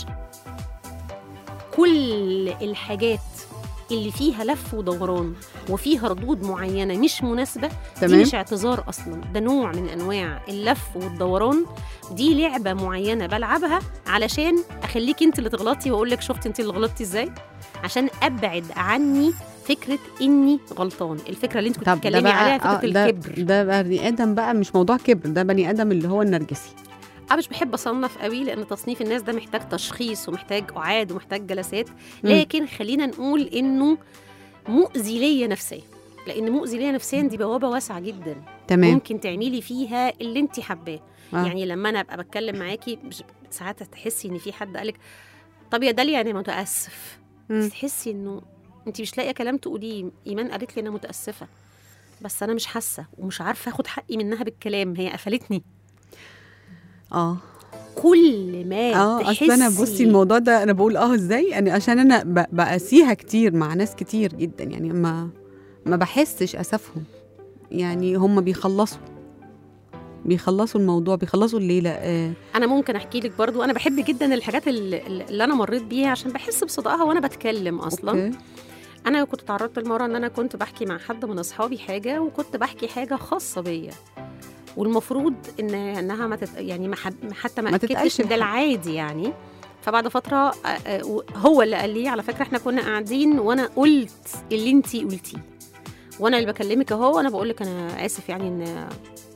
S5: كل الحاجات اللي فيها لف ودوران وفيها ردود معينه مش مناسبه دي
S2: تمام
S5: مش اعتذار اصلا ده نوع من انواع اللف والدوران دي لعبه معينه بلعبها علشان اخليك انت اللي تغلطي واقول لك شفتي انت اللي غلطتي ازاي عشان ابعد عني فكره اني غلطان الفكره اللي انت كنت
S2: طب ده
S5: بتتكلمي عليها
S2: بقى
S5: فكره
S2: آه ده,
S5: الكبر
S2: ده بني ادم بقى مش موضوع كبر ده بني ادم اللي هو النرجسي
S5: انا مش بحب اصنف قوي لان تصنيف الناس ده محتاج تشخيص ومحتاج اعاد ومحتاج جلسات
S2: مم.
S5: لكن خلينا نقول انه مؤذي ليا نفسيا لان مؤذي ليا نفسيا دي بوابه واسعه جدا
S2: تمام
S5: ممكن تعملي فيها اللي انت حباه
S2: آه.
S5: يعني لما انا ابقى بتكلم معاكي مش- ساعات تحسي ان في حد قالك طب يا داليا انا متاسف
S2: مم.
S5: بس تحسي انه انت مش لاقيه كلام تقوليه ايمان قالت لي انا متاسفه بس انا مش حاسه ومش عارفه اخد حقي منها بالكلام هي قفلتني
S2: اه
S5: كل ما
S2: اه اصل انا
S5: تحسي-
S2: بصي الموضوع ده انا بقول اه ازاي يعني عشان انا ب- بقاسيها كتير مع ناس كتير جدا يعني ما ما بحسش اسفهم يعني هم بيخلصوا بيخلصوا الموضوع بيخلصوا الليله آه
S5: انا ممكن احكي لك برضو انا بحب جدا الحاجات اللي, اللي انا مريت بيها عشان بحس بصدقها وانا بتكلم اصلا
S2: أوكي.
S5: انا كنت تعرضت لمره ان انا كنت بحكي مع حد من اصحابي حاجه وكنت بحكي حاجه خاصه بيا والمفروض ان انها ما تت... يعني ما حد... حتى ما,
S2: ما
S5: اكدتش
S2: تتقالش
S5: إن ده
S2: لحد.
S5: العادي يعني فبعد فتره آه، آه، هو اللي قال لي على فكره احنا كنا قاعدين وانا قلت اللي انتي قلتيه وانا اللي بكلمك اهو انا بقول لك انا اسف يعني ان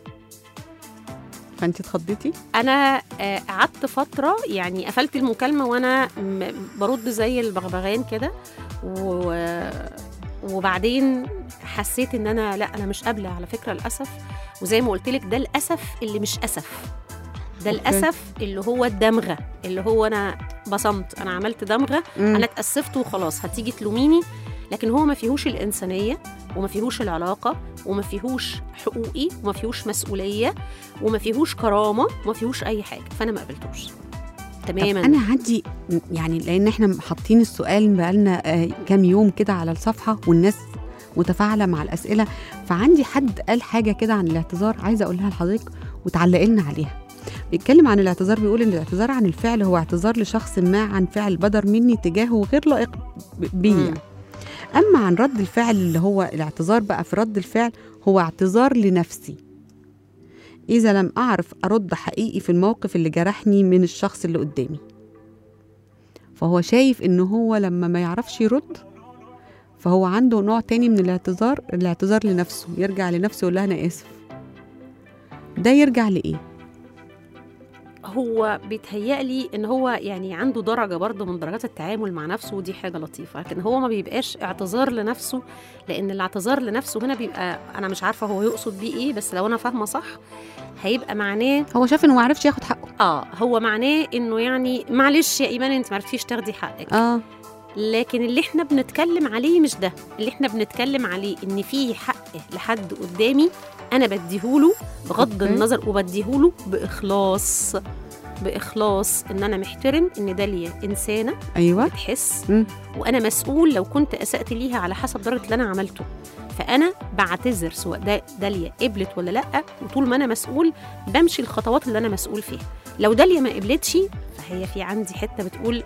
S2: فانت اتخضيتي
S5: انا آه، قعدت فتره يعني قفلت المكالمه وانا م- برد زي البغبغان كده و... وبعدين حسيت ان انا لا انا مش قابله على فكره الاسف وزي ما قلت لك ده الاسف اللي مش اسف ده
S2: أوكي.
S5: الاسف اللي هو الدمغه اللي هو انا بصمت انا عملت دمغه
S2: مم.
S5: انا اتاسفت وخلاص هتيجي تلوميني لكن هو ما فيهوش الانسانيه وما فيهوش العلاقه وما فيهوش حقوقي وما فيهوش مسؤوليه وما فيهوش كرامه وما فيهوش اي حاجه فانا ما قبلتوش
S2: طب
S5: تماما
S2: انا عندي يعني لان احنا حاطين السؤال بقالنا آه كام يوم كده على الصفحه والناس متفاعله مع الاسئله فعندي حد قال حاجه كده عن الاعتذار عايزه اقولها لحضرتك وتعلقي لنا عليها بيتكلم عن الاعتذار بيقول ان الاعتذار عن الفعل هو اعتذار لشخص ما عن فعل بدر مني تجاهه غير لائق ب- بي
S5: مم.
S2: يعني. اما عن رد الفعل اللي هو الاعتذار بقى في رد الفعل هو اعتذار لنفسي إذا لم أعرف أرد حقيقي في الموقف اللي جرحني من الشخص اللي قدامي فهو شايف إن هو لما ما يعرفش يرد فهو عنده نوع تاني من الاعتذار الاعتذار لنفسه يرجع لنفسه يقول لها أنا آسف ده يرجع لإيه؟
S5: هو بيتهيألي ان هو يعني عنده درجه برضه من درجات التعامل مع نفسه ودي حاجه لطيفه لكن هو ما بيبقاش اعتذار لنفسه لان الاعتذار لنفسه هنا بيبقى انا مش عارفه هو يقصد بيه ايه بس لو انا فاهمه صح هيبقى معناه
S2: هو شاف إنه ما عرفش ياخد حقه
S5: اه هو معناه انه يعني معلش يا ايمان انت ما عرفتيش تاخدي حقك
S2: آه
S5: لكن اللي احنا بنتكلم عليه مش ده اللي احنا بنتكلم عليه ان في حق لحد قدامي انا بديهوله بغض
S2: أوكي.
S5: النظر وبديهوله باخلاص باخلاص ان انا محترم ان داليا انسانه
S2: أيوه
S5: بتحس
S2: مم.
S5: وانا مسؤول لو كنت اسات ليها على حسب درجه اللي انا عملته فانا بعتذر سواء ده داليا قبلت ولا لا وطول ما انا مسؤول بمشي الخطوات اللي انا مسؤول فيها لو داليا ما قبلتش فهي في عندي حته بتقول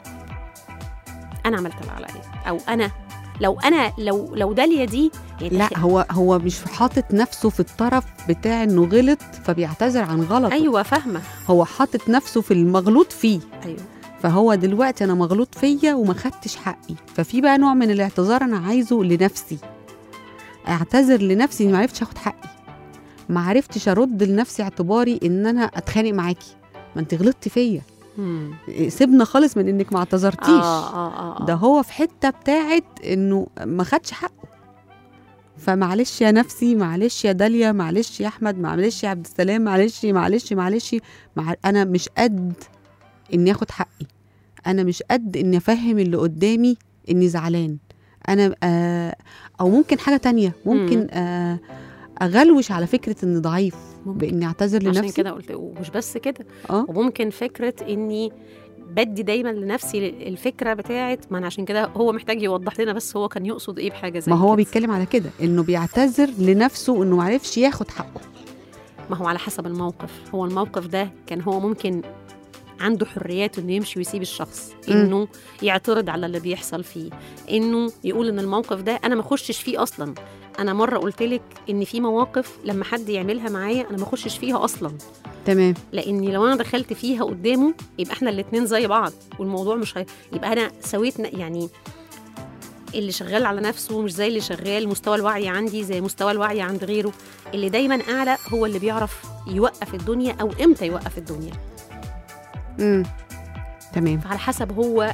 S5: انا عملت اللي عليا او انا لو انا لو لو داليا دي يعني
S2: لا
S5: تخ-
S2: هو هو مش حاطط نفسه في الطرف بتاع انه غلط فبيعتذر عن غلطه
S5: ايوه فاهمه
S2: هو حاطط نفسه في المغلوط فيه
S5: ايوه
S2: فهو دلوقتي انا مغلوط فيا وما خدتش حقي ففي بقى نوع من الاعتذار انا عايزه لنفسي اعتذر لنفسي اني ما عرفتش اخد حقي ما عرفتش ارد لنفسي اعتباري ان انا اتخانق معاكي ما انت غلطتي فيا
S5: مم.
S2: سيبنا خالص من انك ما اعتذرتيش
S5: اه اه اه
S2: ده هو في حته بتاعت انه ما خدش حقه فمعلش يا نفسي معلش يا داليا معلش يا احمد معلش يا عبد السلام معلش معلش معلش مع... انا مش قد اني اخد حقي انا مش قد اني افهم اللي قدامي اني زعلان انا آه او ممكن حاجه تانية ممكن
S5: مم.
S2: آه اغلوش على فكره اني ضعيف
S5: ممكن.
S2: باني اعتذر
S5: عشان
S2: لنفسي
S5: كده قلت ومش بس كده
S2: اه
S5: وممكن فكره اني بدي دايما لنفسي الفكره بتاعت ما انا عشان كده هو محتاج يوضح لنا بس هو كان يقصد ايه بحاجه زي
S2: ما هو
S5: كده.
S2: بيتكلم على كده انه بيعتذر لنفسه انه معرفش ياخد حقه
S5: ما هو على حسب الموقف هو الموقف ده كان هو ممكن عنده حريات انه يمشي ويسيب الشخص
S2: مم.
S5: انه يعترض على اللي بيحصل فيه انه يقول ان الموقف ده انا ما اخشش فيه اصلا انا مره قلت لك ان في مواقف لما حد يعملها معايا انا ما اخشش فيها اصلا
S2: تمام
S5: لاني لو انا دخلت فيها قدامه يبقى احنا الاتنين زي بعض والموضوع مش هي... يبقى انا سويت ن- يعني اللي شغال على نفسه مش زي اللي شغال مستوى الوعي عندي زي مستوى الوعي عند غيره اللي دايما اعلى هو اللي بيعرف يوقف الدنيا او امتى يوقف الدنيا
S2: امم تمام
S5: فعلى حسب هو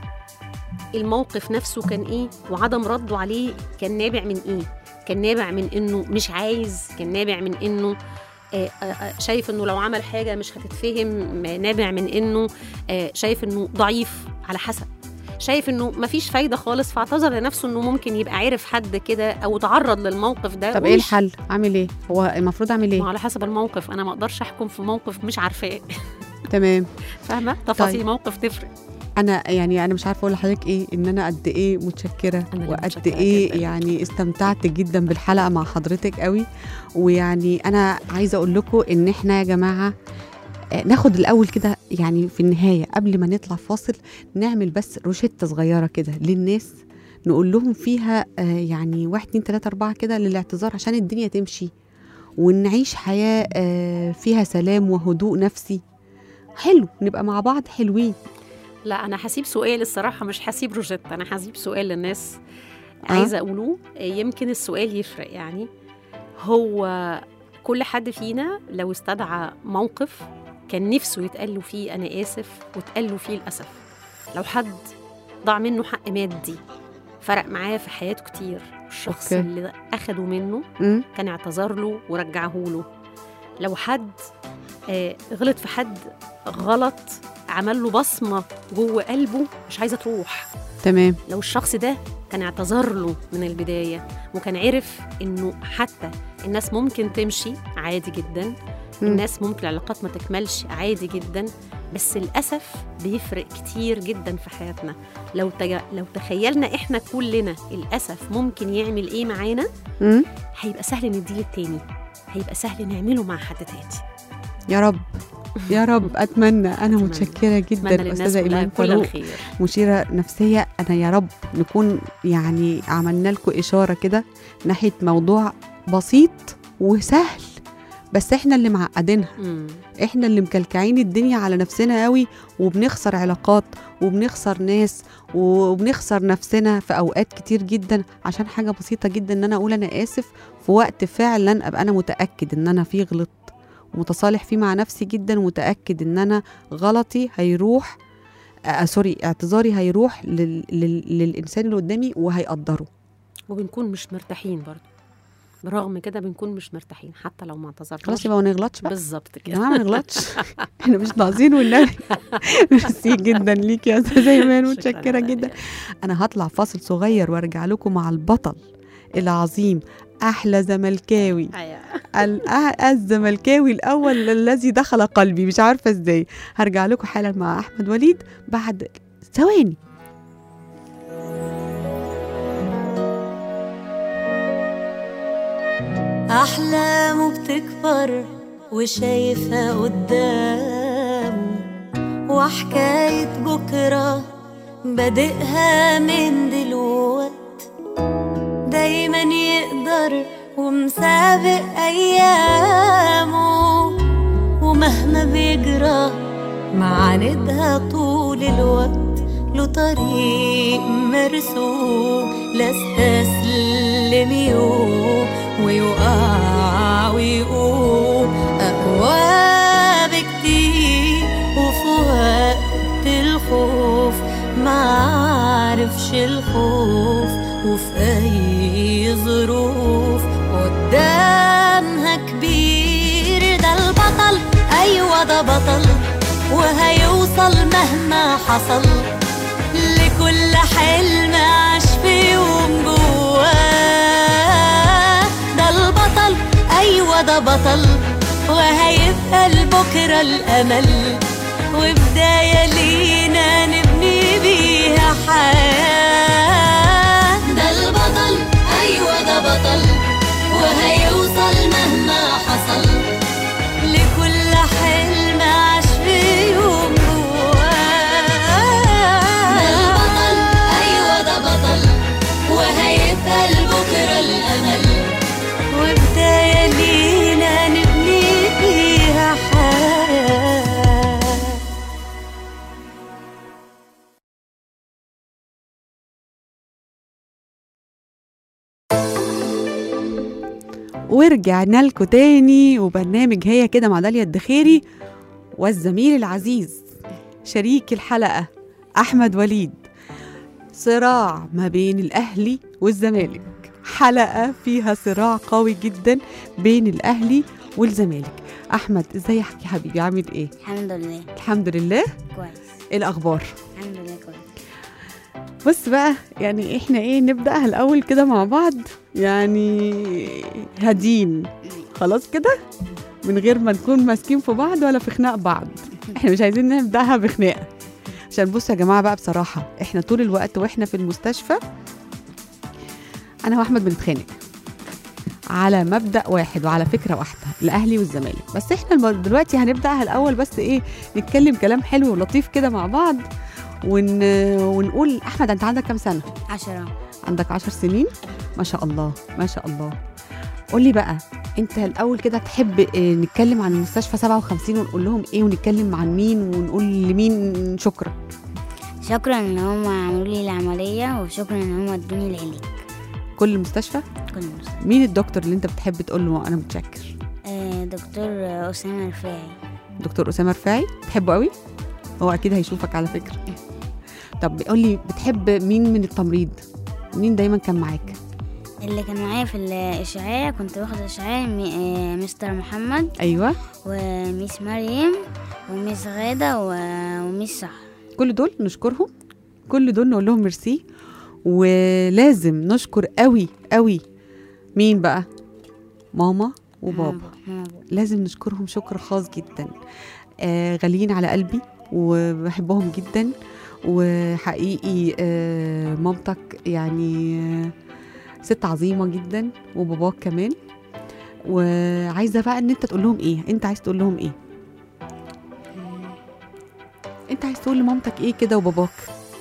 S5: الموقف نفسه كان ايه وعدم رده عليه كان نابع من ايه كان نابع من انه مش عايز كان نابع من انه آه، آه، آه، شايف انه لو عمل حاجه مش هتتفهم نابع من انه آه، شايف انه ضعيف على حسب شايف انه مفيش فايده خالص فاعتذر لنفسه انه ممكن يبقى عارف حد كده او تعرض للموقف ده
S2: طب ايه
S5: ومش-
S2: الحل اعمل ايه هو المفروض اعمل
S5: ما
S2: ايه
S5: هو على حسب الموقف انا ما اقدرش احكم في موقف مش عارفاه
S2: تمام
S5: فاهمه تفاصيل
S2: طيب.
S5: موقف تفرق
S2: انا يعني انا مش عارفه اقول لحضرتك ايه ان انا قد ايه متشكره
S5: أنا اللي
S2: وقد
S5: متشكرة
S2: ايه
S5: جداً.
S2: يعني استمتعت جدا بالحلقه مع حضرتك قوي ويعني انا عايزه اقول لكم ان احنا يا جماعه آه، ناخد الاول كده يعني في النهايه قبل ما نطلع فاصل نعمل بس روشته صغيره كده للناس نقول لهم فيها آه، يعني واحد اتنين تلاته اربعه كده للاعتذار عشان الدنيا تمشي ونعيش حياه آه، فيها سلام وهدوء نفسي حلو نبقى مع بعض حلوين
S5: لا انا هسيب سؤال الصراحه مش هسيب روجيت انا هسيب سؤال للناس
S2: آه.
S5: عايزه اقوله يمكن السؤال يفرق يعني هو كل حد فينا لو استدعى موقف كان نفسه يتقال له فيه انا اسف واتقال له فيه الاسف لو حد ضاع منه حق مادي فرق معاه في حياته كتير الشخص
S2: أوكي.
S5: اللي اخده منه
S2: مم؟
S5: كان اعتذر له ورجعه له لو حد آه، غلط في حد غلط عمل له بصمه جوه قلبه مش عايزه تروح
S2: تمام
S5: لو الشخص ده كان اعتذر له من البدايه وكان عرف انه حتى الناس ممكن تمشي عادي جدا
S2: مم.
S5: الناس ممكن العلاقات ما تكملش عادي جدا بس للاسف بيفرق كتير جدا في حياتنا لو تج... لو تخيلنا احنا كلنا الاسف ممكن يعمل ايه معانا
S2: مم؟
S5: هيبقى سهل نديه للتاني هيبقى سهل نعمله مع حد تاني
S2: يا رب يا رب اتمنى انا
S5: أتمنى.
S2: متشكره جدا
S5: اتمنى للناس
S2: استاذه
S5: كلها
S2: ايمان
S5: كل
S2: فاروق
S5: الخير
S2: مشيره نفسيه انا يا رب نكون يعني عملنا لكم اشاره كده ناحيه موضوع بسيط وسهل بس احنا اللي معقدينها
S5: مم.
S2: احنا اللي مكلكعين الدنيا على نفسنا قوي وبنخسر علاقات وبنخسر ناس وبنخسر نفسنا في اوقات كتير جدا عشان حاجه بسيطه جدا ان انا اقول انا اسف في وقت فعلا ابقى انا متاكد ان انا فيه غلط ومتصالح فيه مع نفسي جدا ومتاكد ان انا غلطي هيروح آه سوري اعتذاري هيروح لل... لل... للانسان اللي قدامي وهيقدره
S5: وبنكون مش مرتاحين برضه برغم كده بنكون مش مرتاحين حتى لو ما اعتذرناش
S2: خلاص يبقى ما نغلطش بقى
S5: بالظبط
S2: يا
S5: كده
S2: جماعه ما نغلطش احنا مش ناقصين والنبي ميرسي جدا ليك يا استاذه ايمان
S5: شكراً
S2: متشكره
S5: على
S2: جدا
S5: إيه.
S2: انا هطلع فاصل صغير وارجع لكم مع البطل العظيم احلى زملكاوي
S5: أيوة.
S2: الأ- الزملكاوي الاول الذي دخل قلبي مش عارفه ازاي هرجع لكم حالا مع احمد وليد بعد ثواني
S7: أحلامه بتكبر وشايفها قدامه وحكاية بكرة بادئها من دلوقت دايما يقدر ومسابق أيامه ومهما بيجرى معاندها طول الوقت له طريق مرسوم لا استسلم يوم ويقع ويقوم أقوى بكتير وفي وقت الخوف معرفش الخوف وفي أي ظروف قدامها كبير ده البطل أيوة ده بطل وهيوصل مهما حصل لكل حلم عاش في يوم جواه ده البطل أيوة ده بطل وهيبقى لبكرة الأمل وبداية لينا نبني بيها حياة ده البطل أيوة ده بطل وهيوصل مهما حصل لكل حلم عاش في يوم جواه ده البطل أيوة ده بطل وهيبقى لبكرة الأمل وبداية لينا نبني فيها حياة
S2: ورجعنا لكم تاني وبرنامج هي كده مع داليا الدخيري والزميل العزيز شريك الحلقة أحمد وليد صراع ما بين الأهلي والزمالك حلقة فيها صراع قوي جدا بين الأهلي والزمالك أحمد ازيك يا حبيبي عامل ايه؟
S8: الحمد لله
S2: الحمد لله
S8: كويس
S2: ايه الأخبار؟
S8: الحمد لله كويس
S2: بص بقى يعني احنا ايه نبدأها الأول كده مع بعض يعني هادين خلاص كده من غير ما نكون ماسكين في بعض ولا في خناق بعض احنا مش عايزين نبدأها بخناقة عشان بصوا يا جماعة بقى بصراحة احنا طول الوقت واحنا في المستشفى أنا وأحمد بنتخانق على مبدأ واحد وعلى فكرة واحدة الأهلي والزمالك بس احنا الم- دلوقتي هنبدأها الأول بس ايه نتكلم كلام حلو ولطيف كده مع بعض ون... ونقول أحمد أنت عندك كام سنة؟
S8: عشرة
S2: عندك عشر سنين ما شاء الله ما شاء الله قول لي بقى انت الاول كده تحب اه، نتكلم عن المستشفى 57 ونقول لهم ايه ونتكلم عن مين ونقول لمين شكرا
S8: شكرا ان هم عملوا لي العملية وشكرا ان هم ادوني العلاج
S2: كل المستشفى
S8: كل مستشفى
S2: مين الدكتور اللي انت بتحب تقول له انا متشكر
S8: آه دكتور أسامة رفاعي
S2: دكتور اسامه رفاعي تحبه قوي هو اكيد هيشوفك على فكره طب قول لي بتحب مين من التمريض مين دايما كان معاك
S8: اللي كان معايا في الإشعاع كنت باخد إشعاع مي- آه، مستر محمد
S2: ايوه
S8: وميس مريم وميس غادة و- وميس سحر
S2: كل دول نشكرهم كل دول نقول لهم ميرسي ولازم نشكر قوي قوي مين بقى ماما وبابا
S8: ماما وبابا.
S2: لازم نشكرهم شكر خاص جدا آه غاليين على قلبي وبحبهم جدا وحقيقي آه مامتك يعني آه ست عظيمة جدا وباباك كمان وعايزة بقى ان انت تقول لهم ايه انت عايز تقول لهم ايه انت عايز تقول لمامتك ايه كده وباباك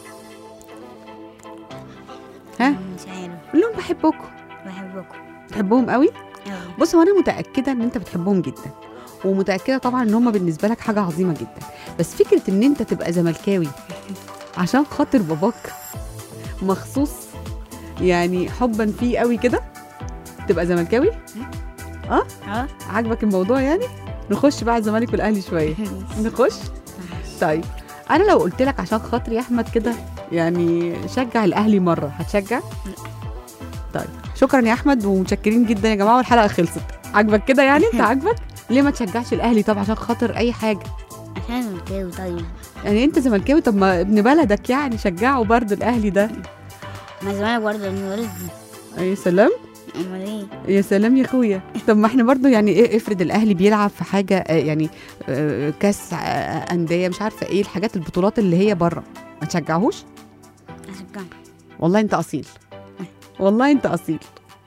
S2: ها
S8: مش عارف
S2: قول لهم بحبكم
S8: بحبكم
S2: بتحبهم قوي
S8: أوي
S2: بص هو انا متاكده ان انت بتحبهم جدا ومتاكده طبعا ان هم بالنسبه لك حاجه عظيمه جدا بس فكره ان انت تبقى زملكاوي عشان خاطر باباك مخصوص يعني حبا فيه قوي كده تبقى زملكاوي
S8: اه
S2: عاجبك الموضوع يعني نخش بقى على الزمالك والاهلي شويه نخش طيب انا لو قلت لك عشان خاطر يا احمد كده يعني شجع الاهلي مره هتشجع طيب شكرا يا احمد ومتشكرين جدا يا جماعه والحلقه خلصت عاجبك كده يعني انت عاجبك ليه ما تشجعش الاهلي طب عشان خاطر اي حاجه
S8: عشان زملكاوي طيب
S2: يعني انت زملكاوي طب ما ابن بلدك يعني شجعه برضه الاهلي ده
S8: ما الزمالك برضه ابن ولدي
S2: يا سلام
S8: امال ايه
S2: يا سلام يا اخويا طب ما احنا برضو يعني ايه افرض الاهلي بيلعب في حاجه آه، يعني آه، كاس آه، انديه مش عارفه ايه الحاجات البطولات اللي هي بره ما تشجعهوش
S8: هشجعك
S2: والله انت اصيل والله انت اصيل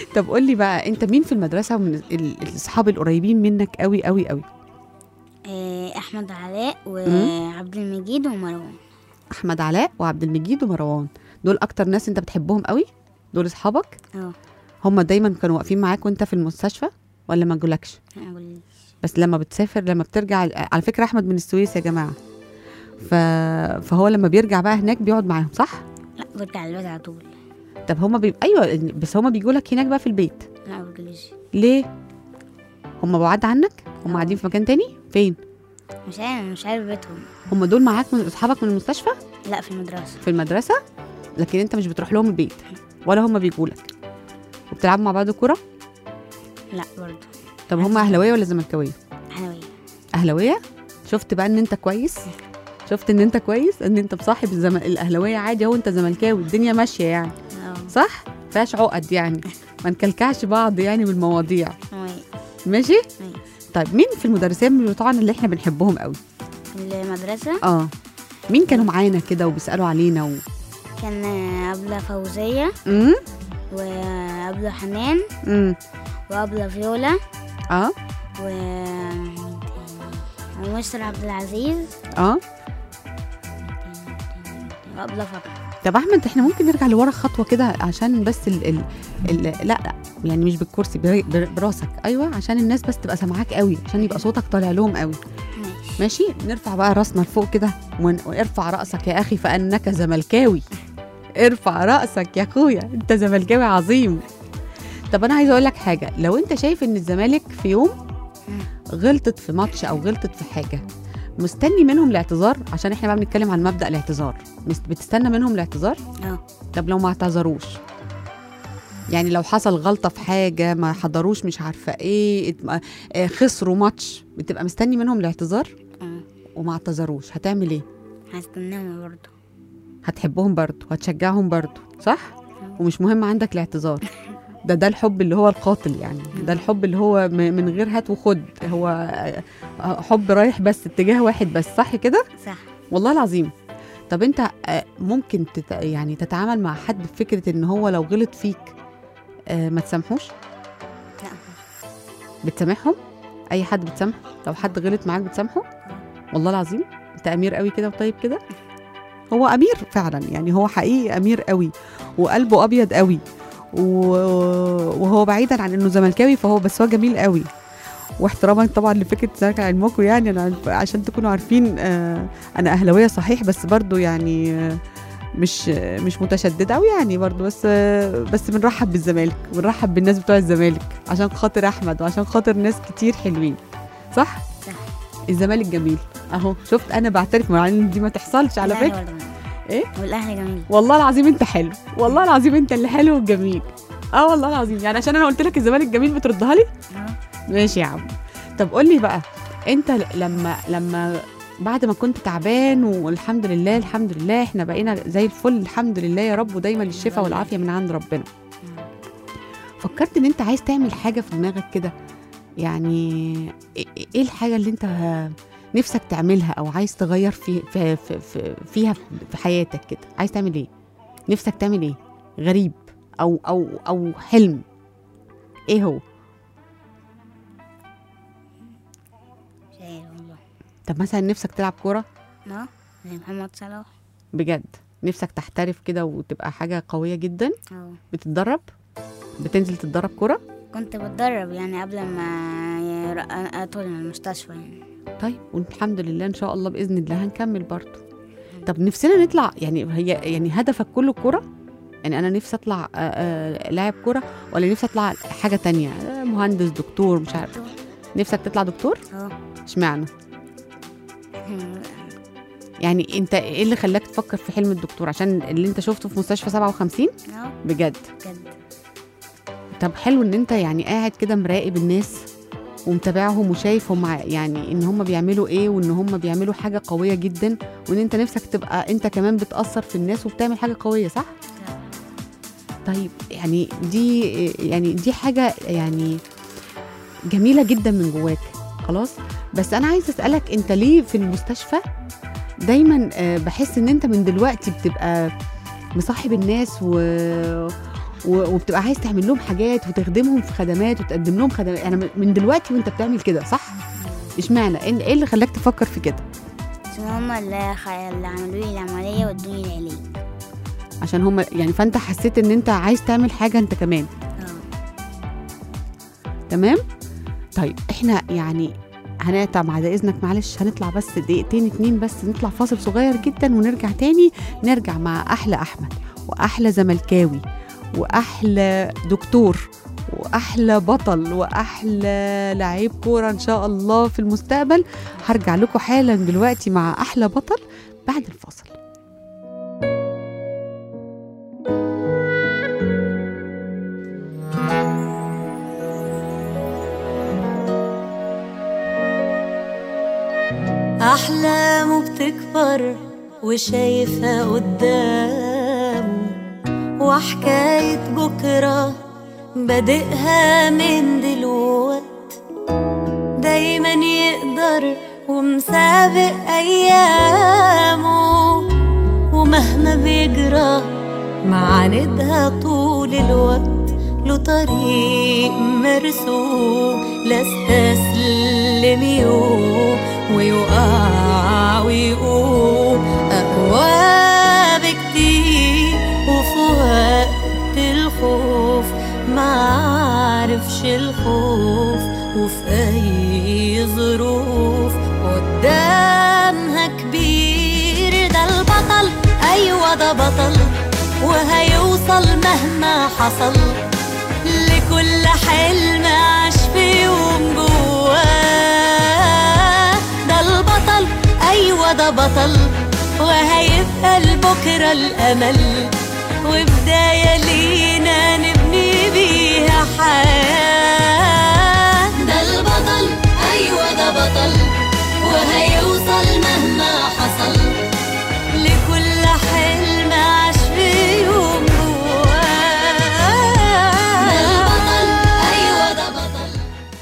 S2: طب قول لي بقى انت مين في المدرسه ومن ال- الاصحاب القريبين منك قوي قوي قوي
S8: آه، احمد علاء وعبد المجيد ومروان
S2: احمد علاء وعبد المجيد ومروان دول اكتر ناس انت بتحبهم قوي دول اصحابك
S8: اه
S2: هم دايما كانوا واقفين معاك وانت في المستشفى ولا ما جولكش
S8: ما اقولش
S2: بس لما بتسافر لما بترجع على فكره احمد من السويس يا جماعه ف... فهو لما بيرجع بقى هناك بيقعد معاهم صح
S8: لا برجع البيت على طول
S2: طب هما بي... ايوه بس هما بيجوا لك هناك بقى في البيت
S8: لا ما بقولش
S2: ليه هما بعاد عنك هما قاعدين في مكان تاني فين
S8: مش عارف مش عارف بيتهم
S2: هما دول معاك من اصحابك من المستشفى
S8: لا في المدرسة
S2: في المدرسه لكن انت مش بتروح لهم البيت ولا هما بيجوا لك وبتلعبوا مع بعض كوره
S8: لا برضه
S2: طب هما اهلاويه ولا زملكاويه
S8: حلوية
S2: اهلاويه شفت بقى ان انت كويس شفت ان انت كويس ان انت مصاحب الزم... الاهلاويه عادي اهو انت زملكاوي الدنيا ماشيه يعني
S8: اه
S2: صح فيهاش عقد يعني ما نكلكعش بعض يعني بالمواضيع
S8: مي-
S2: ماشي
S8: مي.
S2: طيب مين في المدرسين بتوعنا اللي احنا بنحبهم قوي
S8: في المدرسة
S2: اه مين كانوا معانا كده وبيسالوا علينا و...
S8: كان أبلة فوزية
S2: امم
S8: وأبلة حنان
S2: امم
S8: وأبلة فيولا
S2: اه
S8: و ومستر عبد العزيز
S2: اه
S8: وأبلة فاطمة
S2: طب احمد احنا ممكن نرجع لورا خطوه كده عشان بس ال... ال... ال... لا لا يعني مش بالكرسي بر... بر... براسك ايوه عشان الناس بس تبقى سامعاك قوي عشان يبقى صوتك طالع لهم قوي
S8: ماشي
S2: ماشي نرفع بقى راسنا لفوق كده ون... وارفع راسك يا اخي فانك زملكاوي ارفع راسك يا اخويا انت زملكاوي عظيم طب انا عايزه اقول لك حاجه لو انت شايف ان الزمالك في يوم غلطت في ماتش او غلطت في حاجه مستني منهم الاعتذار عشان احنا بقى بنتكلم عن مبدا الاعتذار مست- بتستنى منهم الاعتذار
S8: اه
S2: طب لو ما اعتذروش يعني لو حصل غلطه في حاجه ما حضروش مش عارفه ايه ات- آه، خسروا ماتش بتبقى مستني منهم الاعتذار
S8: اه
S2: وما اعتذروش هتعمل ايه
S8: هستناهم برضه
S2: هتحبهم برضه وهتشجعهم برضه صح ومش مهم عندك الاعتذار ده ده الحب اللي هو القاتل يعني ده الحب اللي هو م- من غير هات وخد هو آه، آه، حب رايح بس اتجاه واحد بس صح كده
S8: صح
S2: والله العظيم طب انت آه، ممكن تت يعني تتعامل مع حد بفكره ان هو لو غلط فيك آه، ما تسامحوش
S8: لا
S2: بتسامحهم اي حد بتسامحه لو حد غلط معاك بتسامحه والله العظيم انت امير قوي كده وطيب كده هو امير فعلا يعني هو حقيقي امير قوي وقلبه ابيض قوي و- وهو بعيدا عن انه زملكاوي فهو بس هو جميل قوي واحتراما طبعا لفكره ذلك علمكم يعني انا عشان تكونوا عارفين آه، انا اهلاويه صحيح بس برضو يعني آه، مش آه، مش متشدده قوي يعني برضو بس آه، بس بنرحب بالزمالك بنرحب بالناس بتوع الزمالك عشان خاطر احمد وعشان خاطر ناس كتير حلوين صح
S8: صح.
S2: الزمالك جميل اهو شفت انا بعترف مع ان دي ما تحصلش على
S8: والأهلي
S2: فكره
S8: برضه جميل.
S2: إيه؟
S8: والأهلي جميل
S2: والله العظيم انت حلو والله العظيم انت اللي حلو وجميل اه والله العظيم يعني عشان انا قلت لك الزمالك جميل بتردها لي
S8: اه
S2: ماشي يا عم طب قول لي بقى انت ل- لما لما بعد ما كنت تعبان والحمد لله الحمد لله احنا بقينا زي الفل الحمد لله يا رب ودايما الشفاء والعافيه من عند ربنا فكرت ان انت عايز تعمل حاجه في دماغك كده يعني ايه ايه الحاجه اللي انت نفسك تعملها او عايز تغير في في في في فيها في حياتك كده عايز تعمل ايه نفسك تعمل ايه غريب او او او حلم ايه هو
S8: مش عارف والله
S2: طب مثلا نفسك تلعب كوره
S8: اه زي محمد صلاح
S2: بجد نفسك تحترف كده وتبقى حاجه قويه جدا
S8: اه
S2: بتتدرب بتنزل تتدرب كوره
S8: كنت بتدرب يعني قبل ما ير- ادخل المستشفى يعني
S2: طيب والحمد لله ان شاء الله باذن الله هنكمل برضه طب نفسنا نطلع يعني هي يعني هدفك كله كوره يعني انا نفسي اطلع آه، آه، لاعب كوره ولا نفسي اطلع حاجه تانية آه، مهندس دكتور مش عارف نفسك تطلع دكتور
S8: اه
S2: اشمعنى يعني انت ايه اللي خلاك تفكر في حلم الدكتور عشان اللي انت شفته في مستشفى 57
S8: اه
S2: بجد
S8: بجد
S2: طب حلو ان انت يعني قاعد كده مراقب الناس ومتابعهم وشايف هم ع- يعني ان هم بيعملوا ايه وان هم بيعملوا حاجه قويه جدا وان انت نفسك تبقى انت كمان بتاثر في الناس وبتعمل حاجه قويه صح طيب يعني دي يعني دي حاجه يعني جميله جدا من جواك خلاص بس انا عايزه اسالك انت ليه في المستشفى دايما آه، بحس ان انت من دلوقتي بتبقى مصاحب الناس و و- وبتبقى عايز تعمل لهم حاجات وتخدمهم في خدمات وتقدم لهم خدمات يعني من- من دلوقتي وانت بتعمل كده صح اشمعنى ايه ايه اللي خلاك تفكر في كده
S8: عشان هما اللي, خ... اللي عملوا لي العملية وادوني العلاج
S2: عشان هم يعني فانت حسيت ان انت عايز تعمل حاجه انت كمان
S8: اه
S2: تمام طيب احنا يعني هنقطع بعد اذنك معلش هنطلع بس دقيقتين اتنين بس نطلع فاصل صغير جدا ونرجع تاني نرجع مع احلى احمد واحلى زملكاوي واحلى دكتور واحلى بطل واحلى لعيب كوره ان شاء الله في المستقبل هرجع لكم حالا دلوقتي مع احلى بطل بعد الفاصل
S7: أحلامه بتكبر وشايفها قدامه وحكاية بكرة بادئها من دلوقت دايما يقدر ومسابق أيامه ومهما بيجرى معاندها طول الوقت له طريق مرسوم لا استسلم يوم ويقع ويقوم أقوى بكتير وفي وقت الخوف معرفش الخوف وفي أي ظروف قدامها كبير ده البطل أيوة ده بطل وهيوصل مهما حصل لكل حلم عاش في يوم جواه ده البطل أيوة ده بطل وهيبقى لبكرة الأمل وبداية لينا نبني بيها حياة ده البطل أيوة ده بطل وهيوصل مهما حصل لكل حلم عاش في يوم جواه ده البطل أيوة ده بطل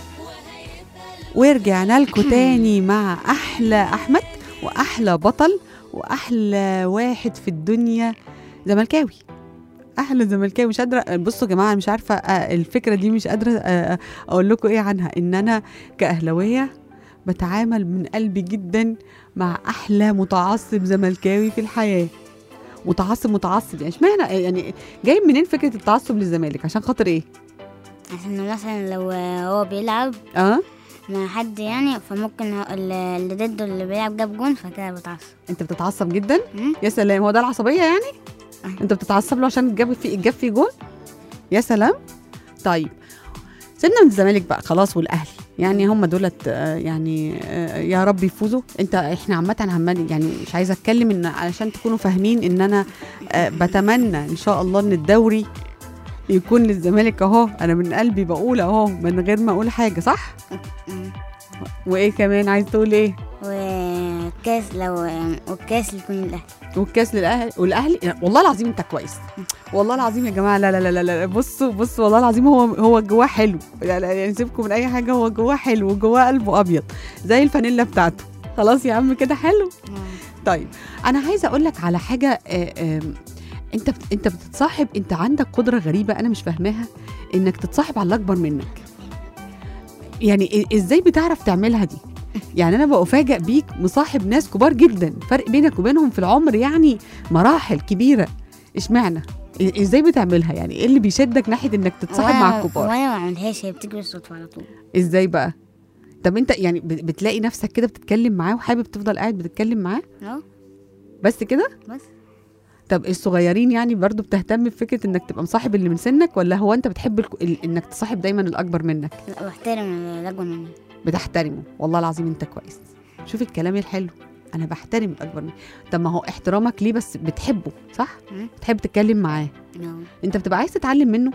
S2: ورجعنا لكم تاني مع احلى احمد واحلى بطل واحلى واحد في الدنيا زملكاوي احلى زملكاوي مش قادره بصوا يا جماعه أنا مش عارفه آه، الفكره دي مش قادره آه، اقول لكم ايه عنها ان انا كاهلاويه بتعامل من قلبي جدا مع احلى متعصب زملكاوي في الحياه متعصب متعصب يعني اشمعنى يعني جاي منين فكره التعصب للزمالك عشان خاطر ايه
S8: عشان مثلا لو هو بيلعب
S2: اه
S8: مع حد يعني فممكن هو- اللي اللي ضده اللي بيلعب جاب جون فكده بتعصب
S2: انت بتتعصب جدا
S8: مم.
S2: يا سلام هو ده العصبيه يعني
S8: آه.
S2: انت بتتعصب له عشان جاب في جاب في جول يا سلام طيب سيبنا من الزمالك بقى خلاص والاهلي يعني هم دولت آه، يعني آه، يا رب يفوزوا انت احنا عامه عمال يعني مش عايزه اتكلم ان علشان تكونوا فاهمين ان انا آه، بتمنى ان شاء الله ان الدوري يكون للزمالك اهو انا من قلبي بقول اهو من غير ما اقول حاجه صح
S8: مم.
S2: وايه كمان عايز تقول ايه
S8: والكاس لو والكاس يكون الاهلي
S2: والكاس للاهلي والاهلي يعني والله العظيم انت كويس والله العظيم يا جماعه لا لا لا لا, لا. بصوا بصوا والله العظيم هو هو جواه حلو لا لا يعني سيبكم من اي حاجه هو جواه حلو وجواه قلبه ابيض زي الفانيلا بتاعته خلاص يا عم كده حلو طيب انا عايزه اقول لك على حاجه آه، آم، انت بت- انت بتتصاحب انت عندك قدره غريبه انا مش فاهماها انك تتصاحب على اللي اكبر منك يعني إ- ازاي بتعرف تعملها دي يعني انا بفاجئ بيك مصاحب ناس كبار جدا فرق بينك وبينهم في العمر يعني مراحل كبيره اشمعنى إ- ازاي بتعملها يعني ايه اللي بيشدك ناحيه انك تتصاحب مع
S8: وأنا-
S2: الكبار
S8: وانا ما عملهاش هي بتيجي بالصدفه على طول
S2: ازاي بقى طب انت يعني بت- بتلاقي نفسك كده بتتكلم معاه وحابب تفضل قاعد بتتكلم معاه
S8: اه
S2: بس كده
S8: بس
S2: طب الصغيرين يعني برضو بتهتم بفكره انك تبقى مصاحب اللي من سنك ولا هو انت بتحب الك- ال- انك تصاحب دايما الاكبر منك
S8: لا بحترم الاكبر مني
S2: بتحترمه والله العظيم انت كويس شوف الكلام الحلو انا بحترم الاكبر مني طب ما هو احترامك ليه بس بتحبه صح
S8: مم.
S2: بتحب تتكلم معاه
S8: اه
S2: انت بتبقى عايز تتعلم منه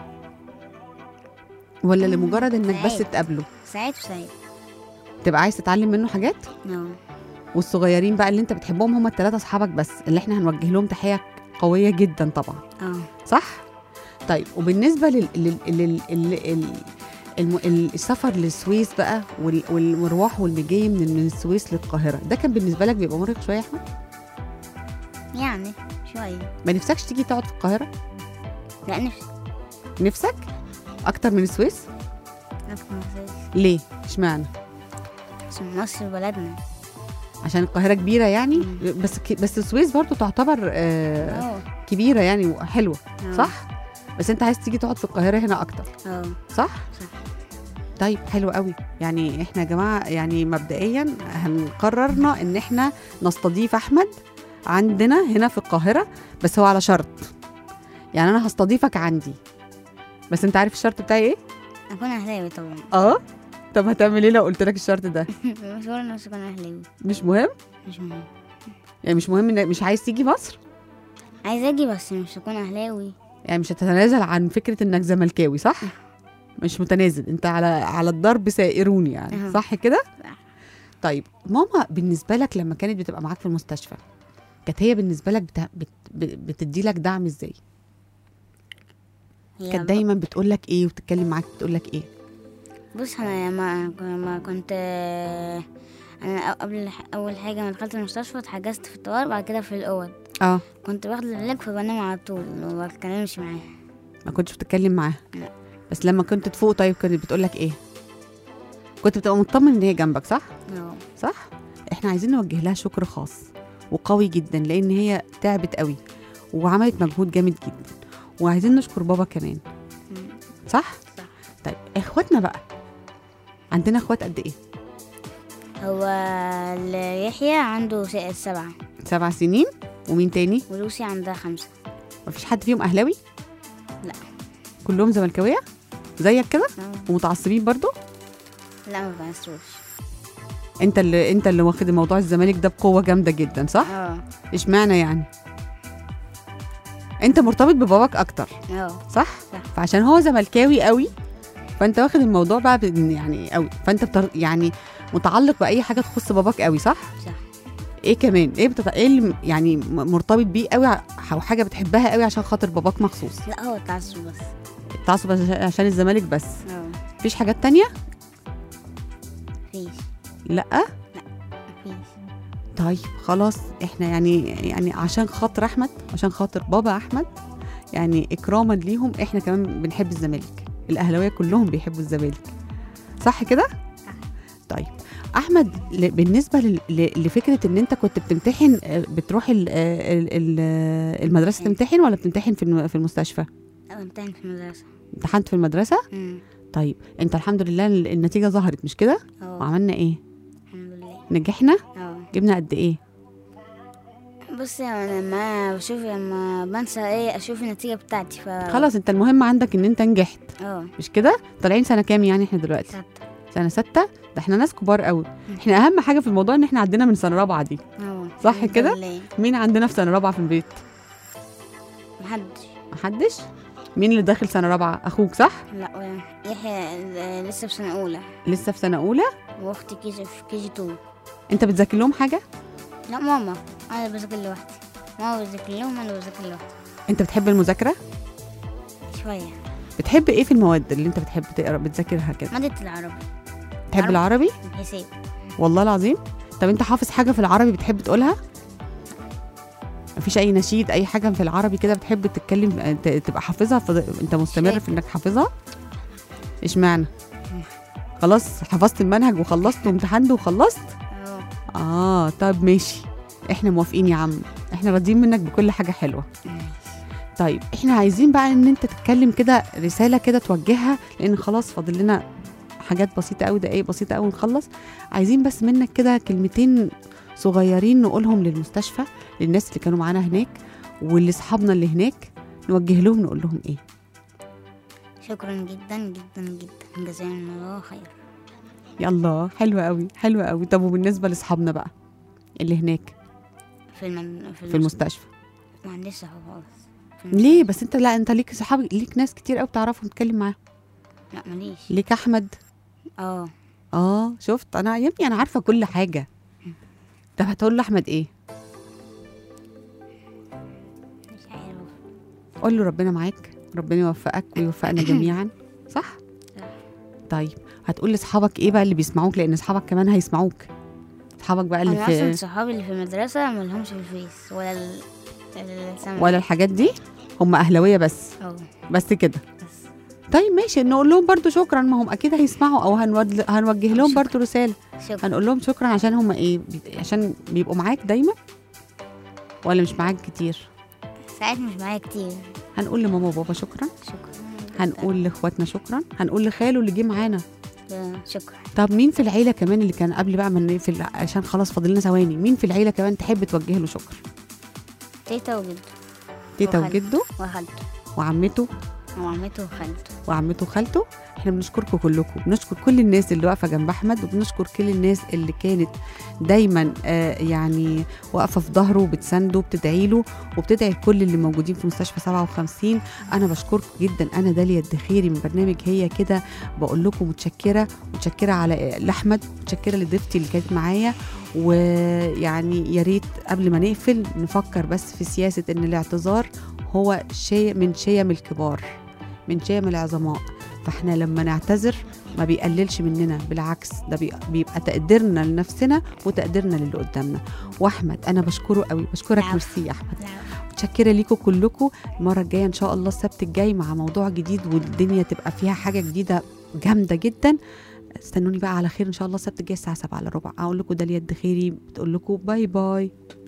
S2: ولا
S8: مم،
S2: لمجرد انك بس
S8: ساعات.
S2: تقابله
S8: ساعات وساعات
S2: تبقى عايز تتعلم منه حاجات
S8: اه
S2: والصغيرين بقى اللي انت بتحبهم هم الثلاثه اصحابك بس اللي احنا هنوجه لهم تحيه قويه جدا طبعا
S8: اه
S2: صح طيب وبالنسبه لل, لل... لل... لل... ال- الم... ال- السفر للسويس بقى وال... والمروح والمجي من من السويس للقاهره ده كان بالنسبه لك بيبقى مرهق شويه يا احمد
S8: يعني شويه
S2: ما نفسكش تيجي تقعد في القاهره
S8: لا نفسي
S2: نفسك اكتر من السويس
S8: أكتر من السويس
S2: ليه اشمعنى
S8: عشان مصر بلدنا
S2: عشان القاهره كبيره يعني
S8: مم.
S2: بس ك... بس السويس برضو تعتبر آه
S8: اه
S2: كبيره يعني وحلوه
S8: آه.
S2: صح بس انت عايز تيجي تقعد في القاهره هنا اكتر
S8: اه
S2: صح
S8: صح.
S2: طيب حلو قوي يعني احنا يا جماعه يعني مبدئيا هنقررنا ان احنا نستضيف احمد عندنا هنا في القاهره بس هو على شرط يعني انا هستضيفك عندي بس انت عارف الشرط بتاعي ايه
S8: أكون أهلاوي طبعا
S2: اه طب هتعمل ايه لو قلت لك الشرط ده
S8: مش بقول نفسي أكون أهلاوي
S2: مش مهم
S8: مش مهم
S2: يعني مش مهم انك مش عايز تيجي مصر
S8: عايز أجي بس مش أكون أهلاوي
S2: يعني مش هتتنازل عن فكره انك زملكاوي صح مش متنازل انت على على الضرب سائرون يعني
S8: أها.
S2: صح كده
S8: صح.
S2: طيب ماما بالنسبه لك لما كانت بتبقى معاك في المستشفى كانت هي بالنسبه لك بت... بت... بتدي لك دعم ازاي
S8: هي
S2: كانت
S8: ب-
S2: دايما بتقول لك ايه وتتكلم معاك بتقول لك ايه
S8: بص انا ما ما كنت انا قبل اول حاجه ما دخلت المستشفى اتحجزت في الطوارئ بعد كده في الاوض
S2: اه
S8: كنت باخد العلاج فبنام على طول وما بتكلمش معاها
S2: ما كنتش بتتكلم معاها
S8: لا.
S2: بس لما كنت تفوق طيب كانت بتقول لك ايه كنت بتبقى مطمن ان هي جنبك صح
S8: اه
S2: صح احنا عايزين نوجه لها شكر خاص وقوي جدا لان هي تعبت قوي وعملت مجهود جامد جدا وعايزين نشكر بابا كمان
S8: مم.
S2: صح
S8: صح.
S2: طيب اخواتنا بقى عندنا اخوات قد ايه
S8: هو ال- يحيى عنده س- سبعة
S2: سبع سنين ومين تاني
S8: ولوسي عندها خمسة
S2: مفيش حد فيهم اهلاوي
S8: لا.
S2: كلهم زملكاويه زيك كده
S8: اه
S2: ومتعصبين برضو
S8: لا ما بنسوش
S2: انت اللي انت اللي واخد موضوع الزمالك ده بقوه جامده جدا صح
S8: اه
S2: اشمعنى يعني انت مرتبط بباباك اكتر
S8: اه
S2: صح
S8: صح.
S2: فعشان هو زملكاوي قوي فانت واخد الموضوع بقى بإن يعني قوي فانت بتر... يعني متعلق باي حاجه تخص باباك قوي صح
S8: صح
S2: ايه كمان ايه بتت... ايه اللي م- يعني م- مرتبط بيه قوي ع- او حاجه بتحبها قوي عشان خاطر باباك مخصوص
S8: لا هو التعصب بس
S2: تعصب عشان- عشان الزمالك بس
S8: اه
S2: مفيش حاجات تانية
S8: مفيش
S2: لا
S8: مفيش
S2: طيب خلاص احنا يعني يعني عشان خاطر احمد عشان خاطر بابا احمد يعني اكراما ليهم احنا كمان بنحب الزمالك الاهلاويه كلهم بيحبوا الزمالك صح كده طيب احمد ل- بالنسبه لل- ل- لفكره ان انت كنت بتمتحن آه، بتروح ال- آه، ال- ال- آه، المدرسه تمتحن ولا بتمتحن في الم- في المستشفى
S8: أنا امتحن في المدرسة
S2: امتحنت في المدرسه
S8: امم
S2: طيب انت الحمد لله ال- النتيجه ظهرت مش كده
S8: اه
S2: وعملنا ايه
S8: الحمد لله
S2: نجحنا
S8: اه
S2: جبنا قد ايه
S8: بصي انا لما بشوف لما بنسى ايه اشوف النتيجة بتاعتي ف
S2: خلاص انت المهم عندك ان انت نجحت
S8: اه
S2: مش كده طالعين سنه كام يعني احنا دلوقتي
S8: ستة
S2: سنه ستة ده احنا ناس كبار قوي احنا اهم حاجه في الموضوع ان احنا عدينا من سنه رابعه دي
S8: اه
S2: صح
S8: الحمد
S2: كده؟
S8: لله.
S2: مين عندنا في سنه رابعه في البيت
S8: محدش
S2: محدش مين اللي داخل سنه رابعه اخوك صح
S8: لا و- يحيى آه، لسه في سنة أولى
S2: لسه في سنه اولى
S8: واختي كي جي في كي جي 2
S2: انت بتذاكر لهم حاجه
S8: لا ماما انا بذاكر لوحدي ماما بتذاكر لهم انا بذاكر لوحدي
S2: انت بتحب المذاكره
S8: شوية
S2: بتحب ايه في المواد اللي انت بتحب تقرا بتذاكرها كده
S8: مادة العربي
S2: بتحب
S8: عربي.
S2: العربي
S8: الحساب
S2: والله العظيم طب انت حافظ حاجه في العربي بتحب تقولها مفيش اي نشيد اي حاجه في العربي كده بتحب تتكلم ت- تبقى حافظها فض- انت مستمر
S8: شايف.
S2: في انك حافظها اشمعنى خلاص حفظت المنهج وخلصت وامتحنت وخلصت
S8: اه
S2: اه طب ماشي احنا موافقين يا عم احنا راضيين منك بكل حاجه حلوه طيب احنا عايزين بقى ان انت تتكلم كده رساله كده توجهها لان خلاص فاضل لنا حاجات بسيطه قوي دقايق بسيطه قوي نخلص عايزين بس منك كده كلمتين صغيرين نقولهم للمستشفى للناس اللي كانوا معانا هناك واللي اصحابنا اللي هناك نوجه لهم نقول لهم ايه
S8: شكرا جدا جدا جدا جزاهم الله خير
S2: يلا حلوه قوي حلوه قوي طب وبالنسبه لاصحابنا بقى اللي هناك
S8: في المن... في,
S2: في المستشفى
S8: ما عنديش صحاب خالص في
S2: ليه بس انت لا انت ليك صحاب ليك ناس كتير قوي بتعرفهم تتكلم معاهم
S8: لا ماليش
S2: ليك احمد
S8: اه
S2: اه شفت انا يا ابني انا عارفه كل حاجه طب هتقول لاحمد ايه
S8: مش عارف
S2: قول له ربنا معاك ربنا يوفقك ويوفقنا جميعا صح طيب هتقول لاصحابك ايه بقى اللي بيسمعوك لان اصحابك كمان هيسمعوك اصحابك بقى اللي
S8: انا اصلا
S2: في
S8: صحابي اللي في المدرسة ملهمش في الفيس ولا ال... السمع
S2: ولا الحاجات دي هم اهلاويه بس
S8: اه
S2: بس كده
S8: بس
S2: طيب ماشي نقول لهم برضو شكرا ما هم اكيد هيسمعوا او هنود... هنوجه لهم
S8: شكراً.
S2: برضو رساله
S8: شكرا
S2: هنقول لهم شكرا عشان هم ايه بي- عشان بيبقوا معاك دايما ولا مش معاك كتير
S8: ساعات مش معايا كتير
S2: هنقول لماما وبابا شكرا
S8: شكرا
S2: هنقول لاخواتنا شكرا هنقول لخاله اللي جه معانا
S8: شكرا
S2: طب مين في العيله كمان اللي كان قبل بقى ما نقفل عشان خلاص فاضل لنا ثواني مين في العيله كمان تحب توجه له شكر
S8: تيتا وجدو
S2: تيتا
S8: وخالته.
S2: وجده
S8: وخالته
S2: وعمته
S8: وعمته وخالته
S2: وعمته وخالته احنا بنشكركم كلكم بنشكر كل الناس اللي واقفه جنب احمد وبنشكر كل الناس اللي كانت دايما آه يعني واقفه في ظهره وبتسنده وبتدعي له وبتدعي لكل اللي موجودين في مستشفى 57 انا بشكركم جدا انا داليا الدخيري من برنامج هي كده بقول لكم متشكره متشكره على لاحمد متشكره لضيفتي اللي كانت معايا ويعني يا ريت قبل ما نقفل نفكر بس في سياسه ان الاعتذار هو شيء من شيم الكبار من شيم العظماء فاحنا لما نعتذر ما بيقللش مننا بالعكس ده بي- بيبقى تقديرنا لنفسنا وتقديرنا للي قدامنا واحمد انا بشكره قوي بشكرك
S8: العفو.
S2: ميرسي يا احمد متشكره ليكم كلكم المره الجايه ان شاء الله السبت الجاي مع موضوع جديد والدنيا تبقى فيها حاجه جديده جامده جدا استنوني بقى على خير ان شاء الله السبت الجاي الساعه 7 الا ربع اقول لكم داليا الدخيري بتقول لكم باي باي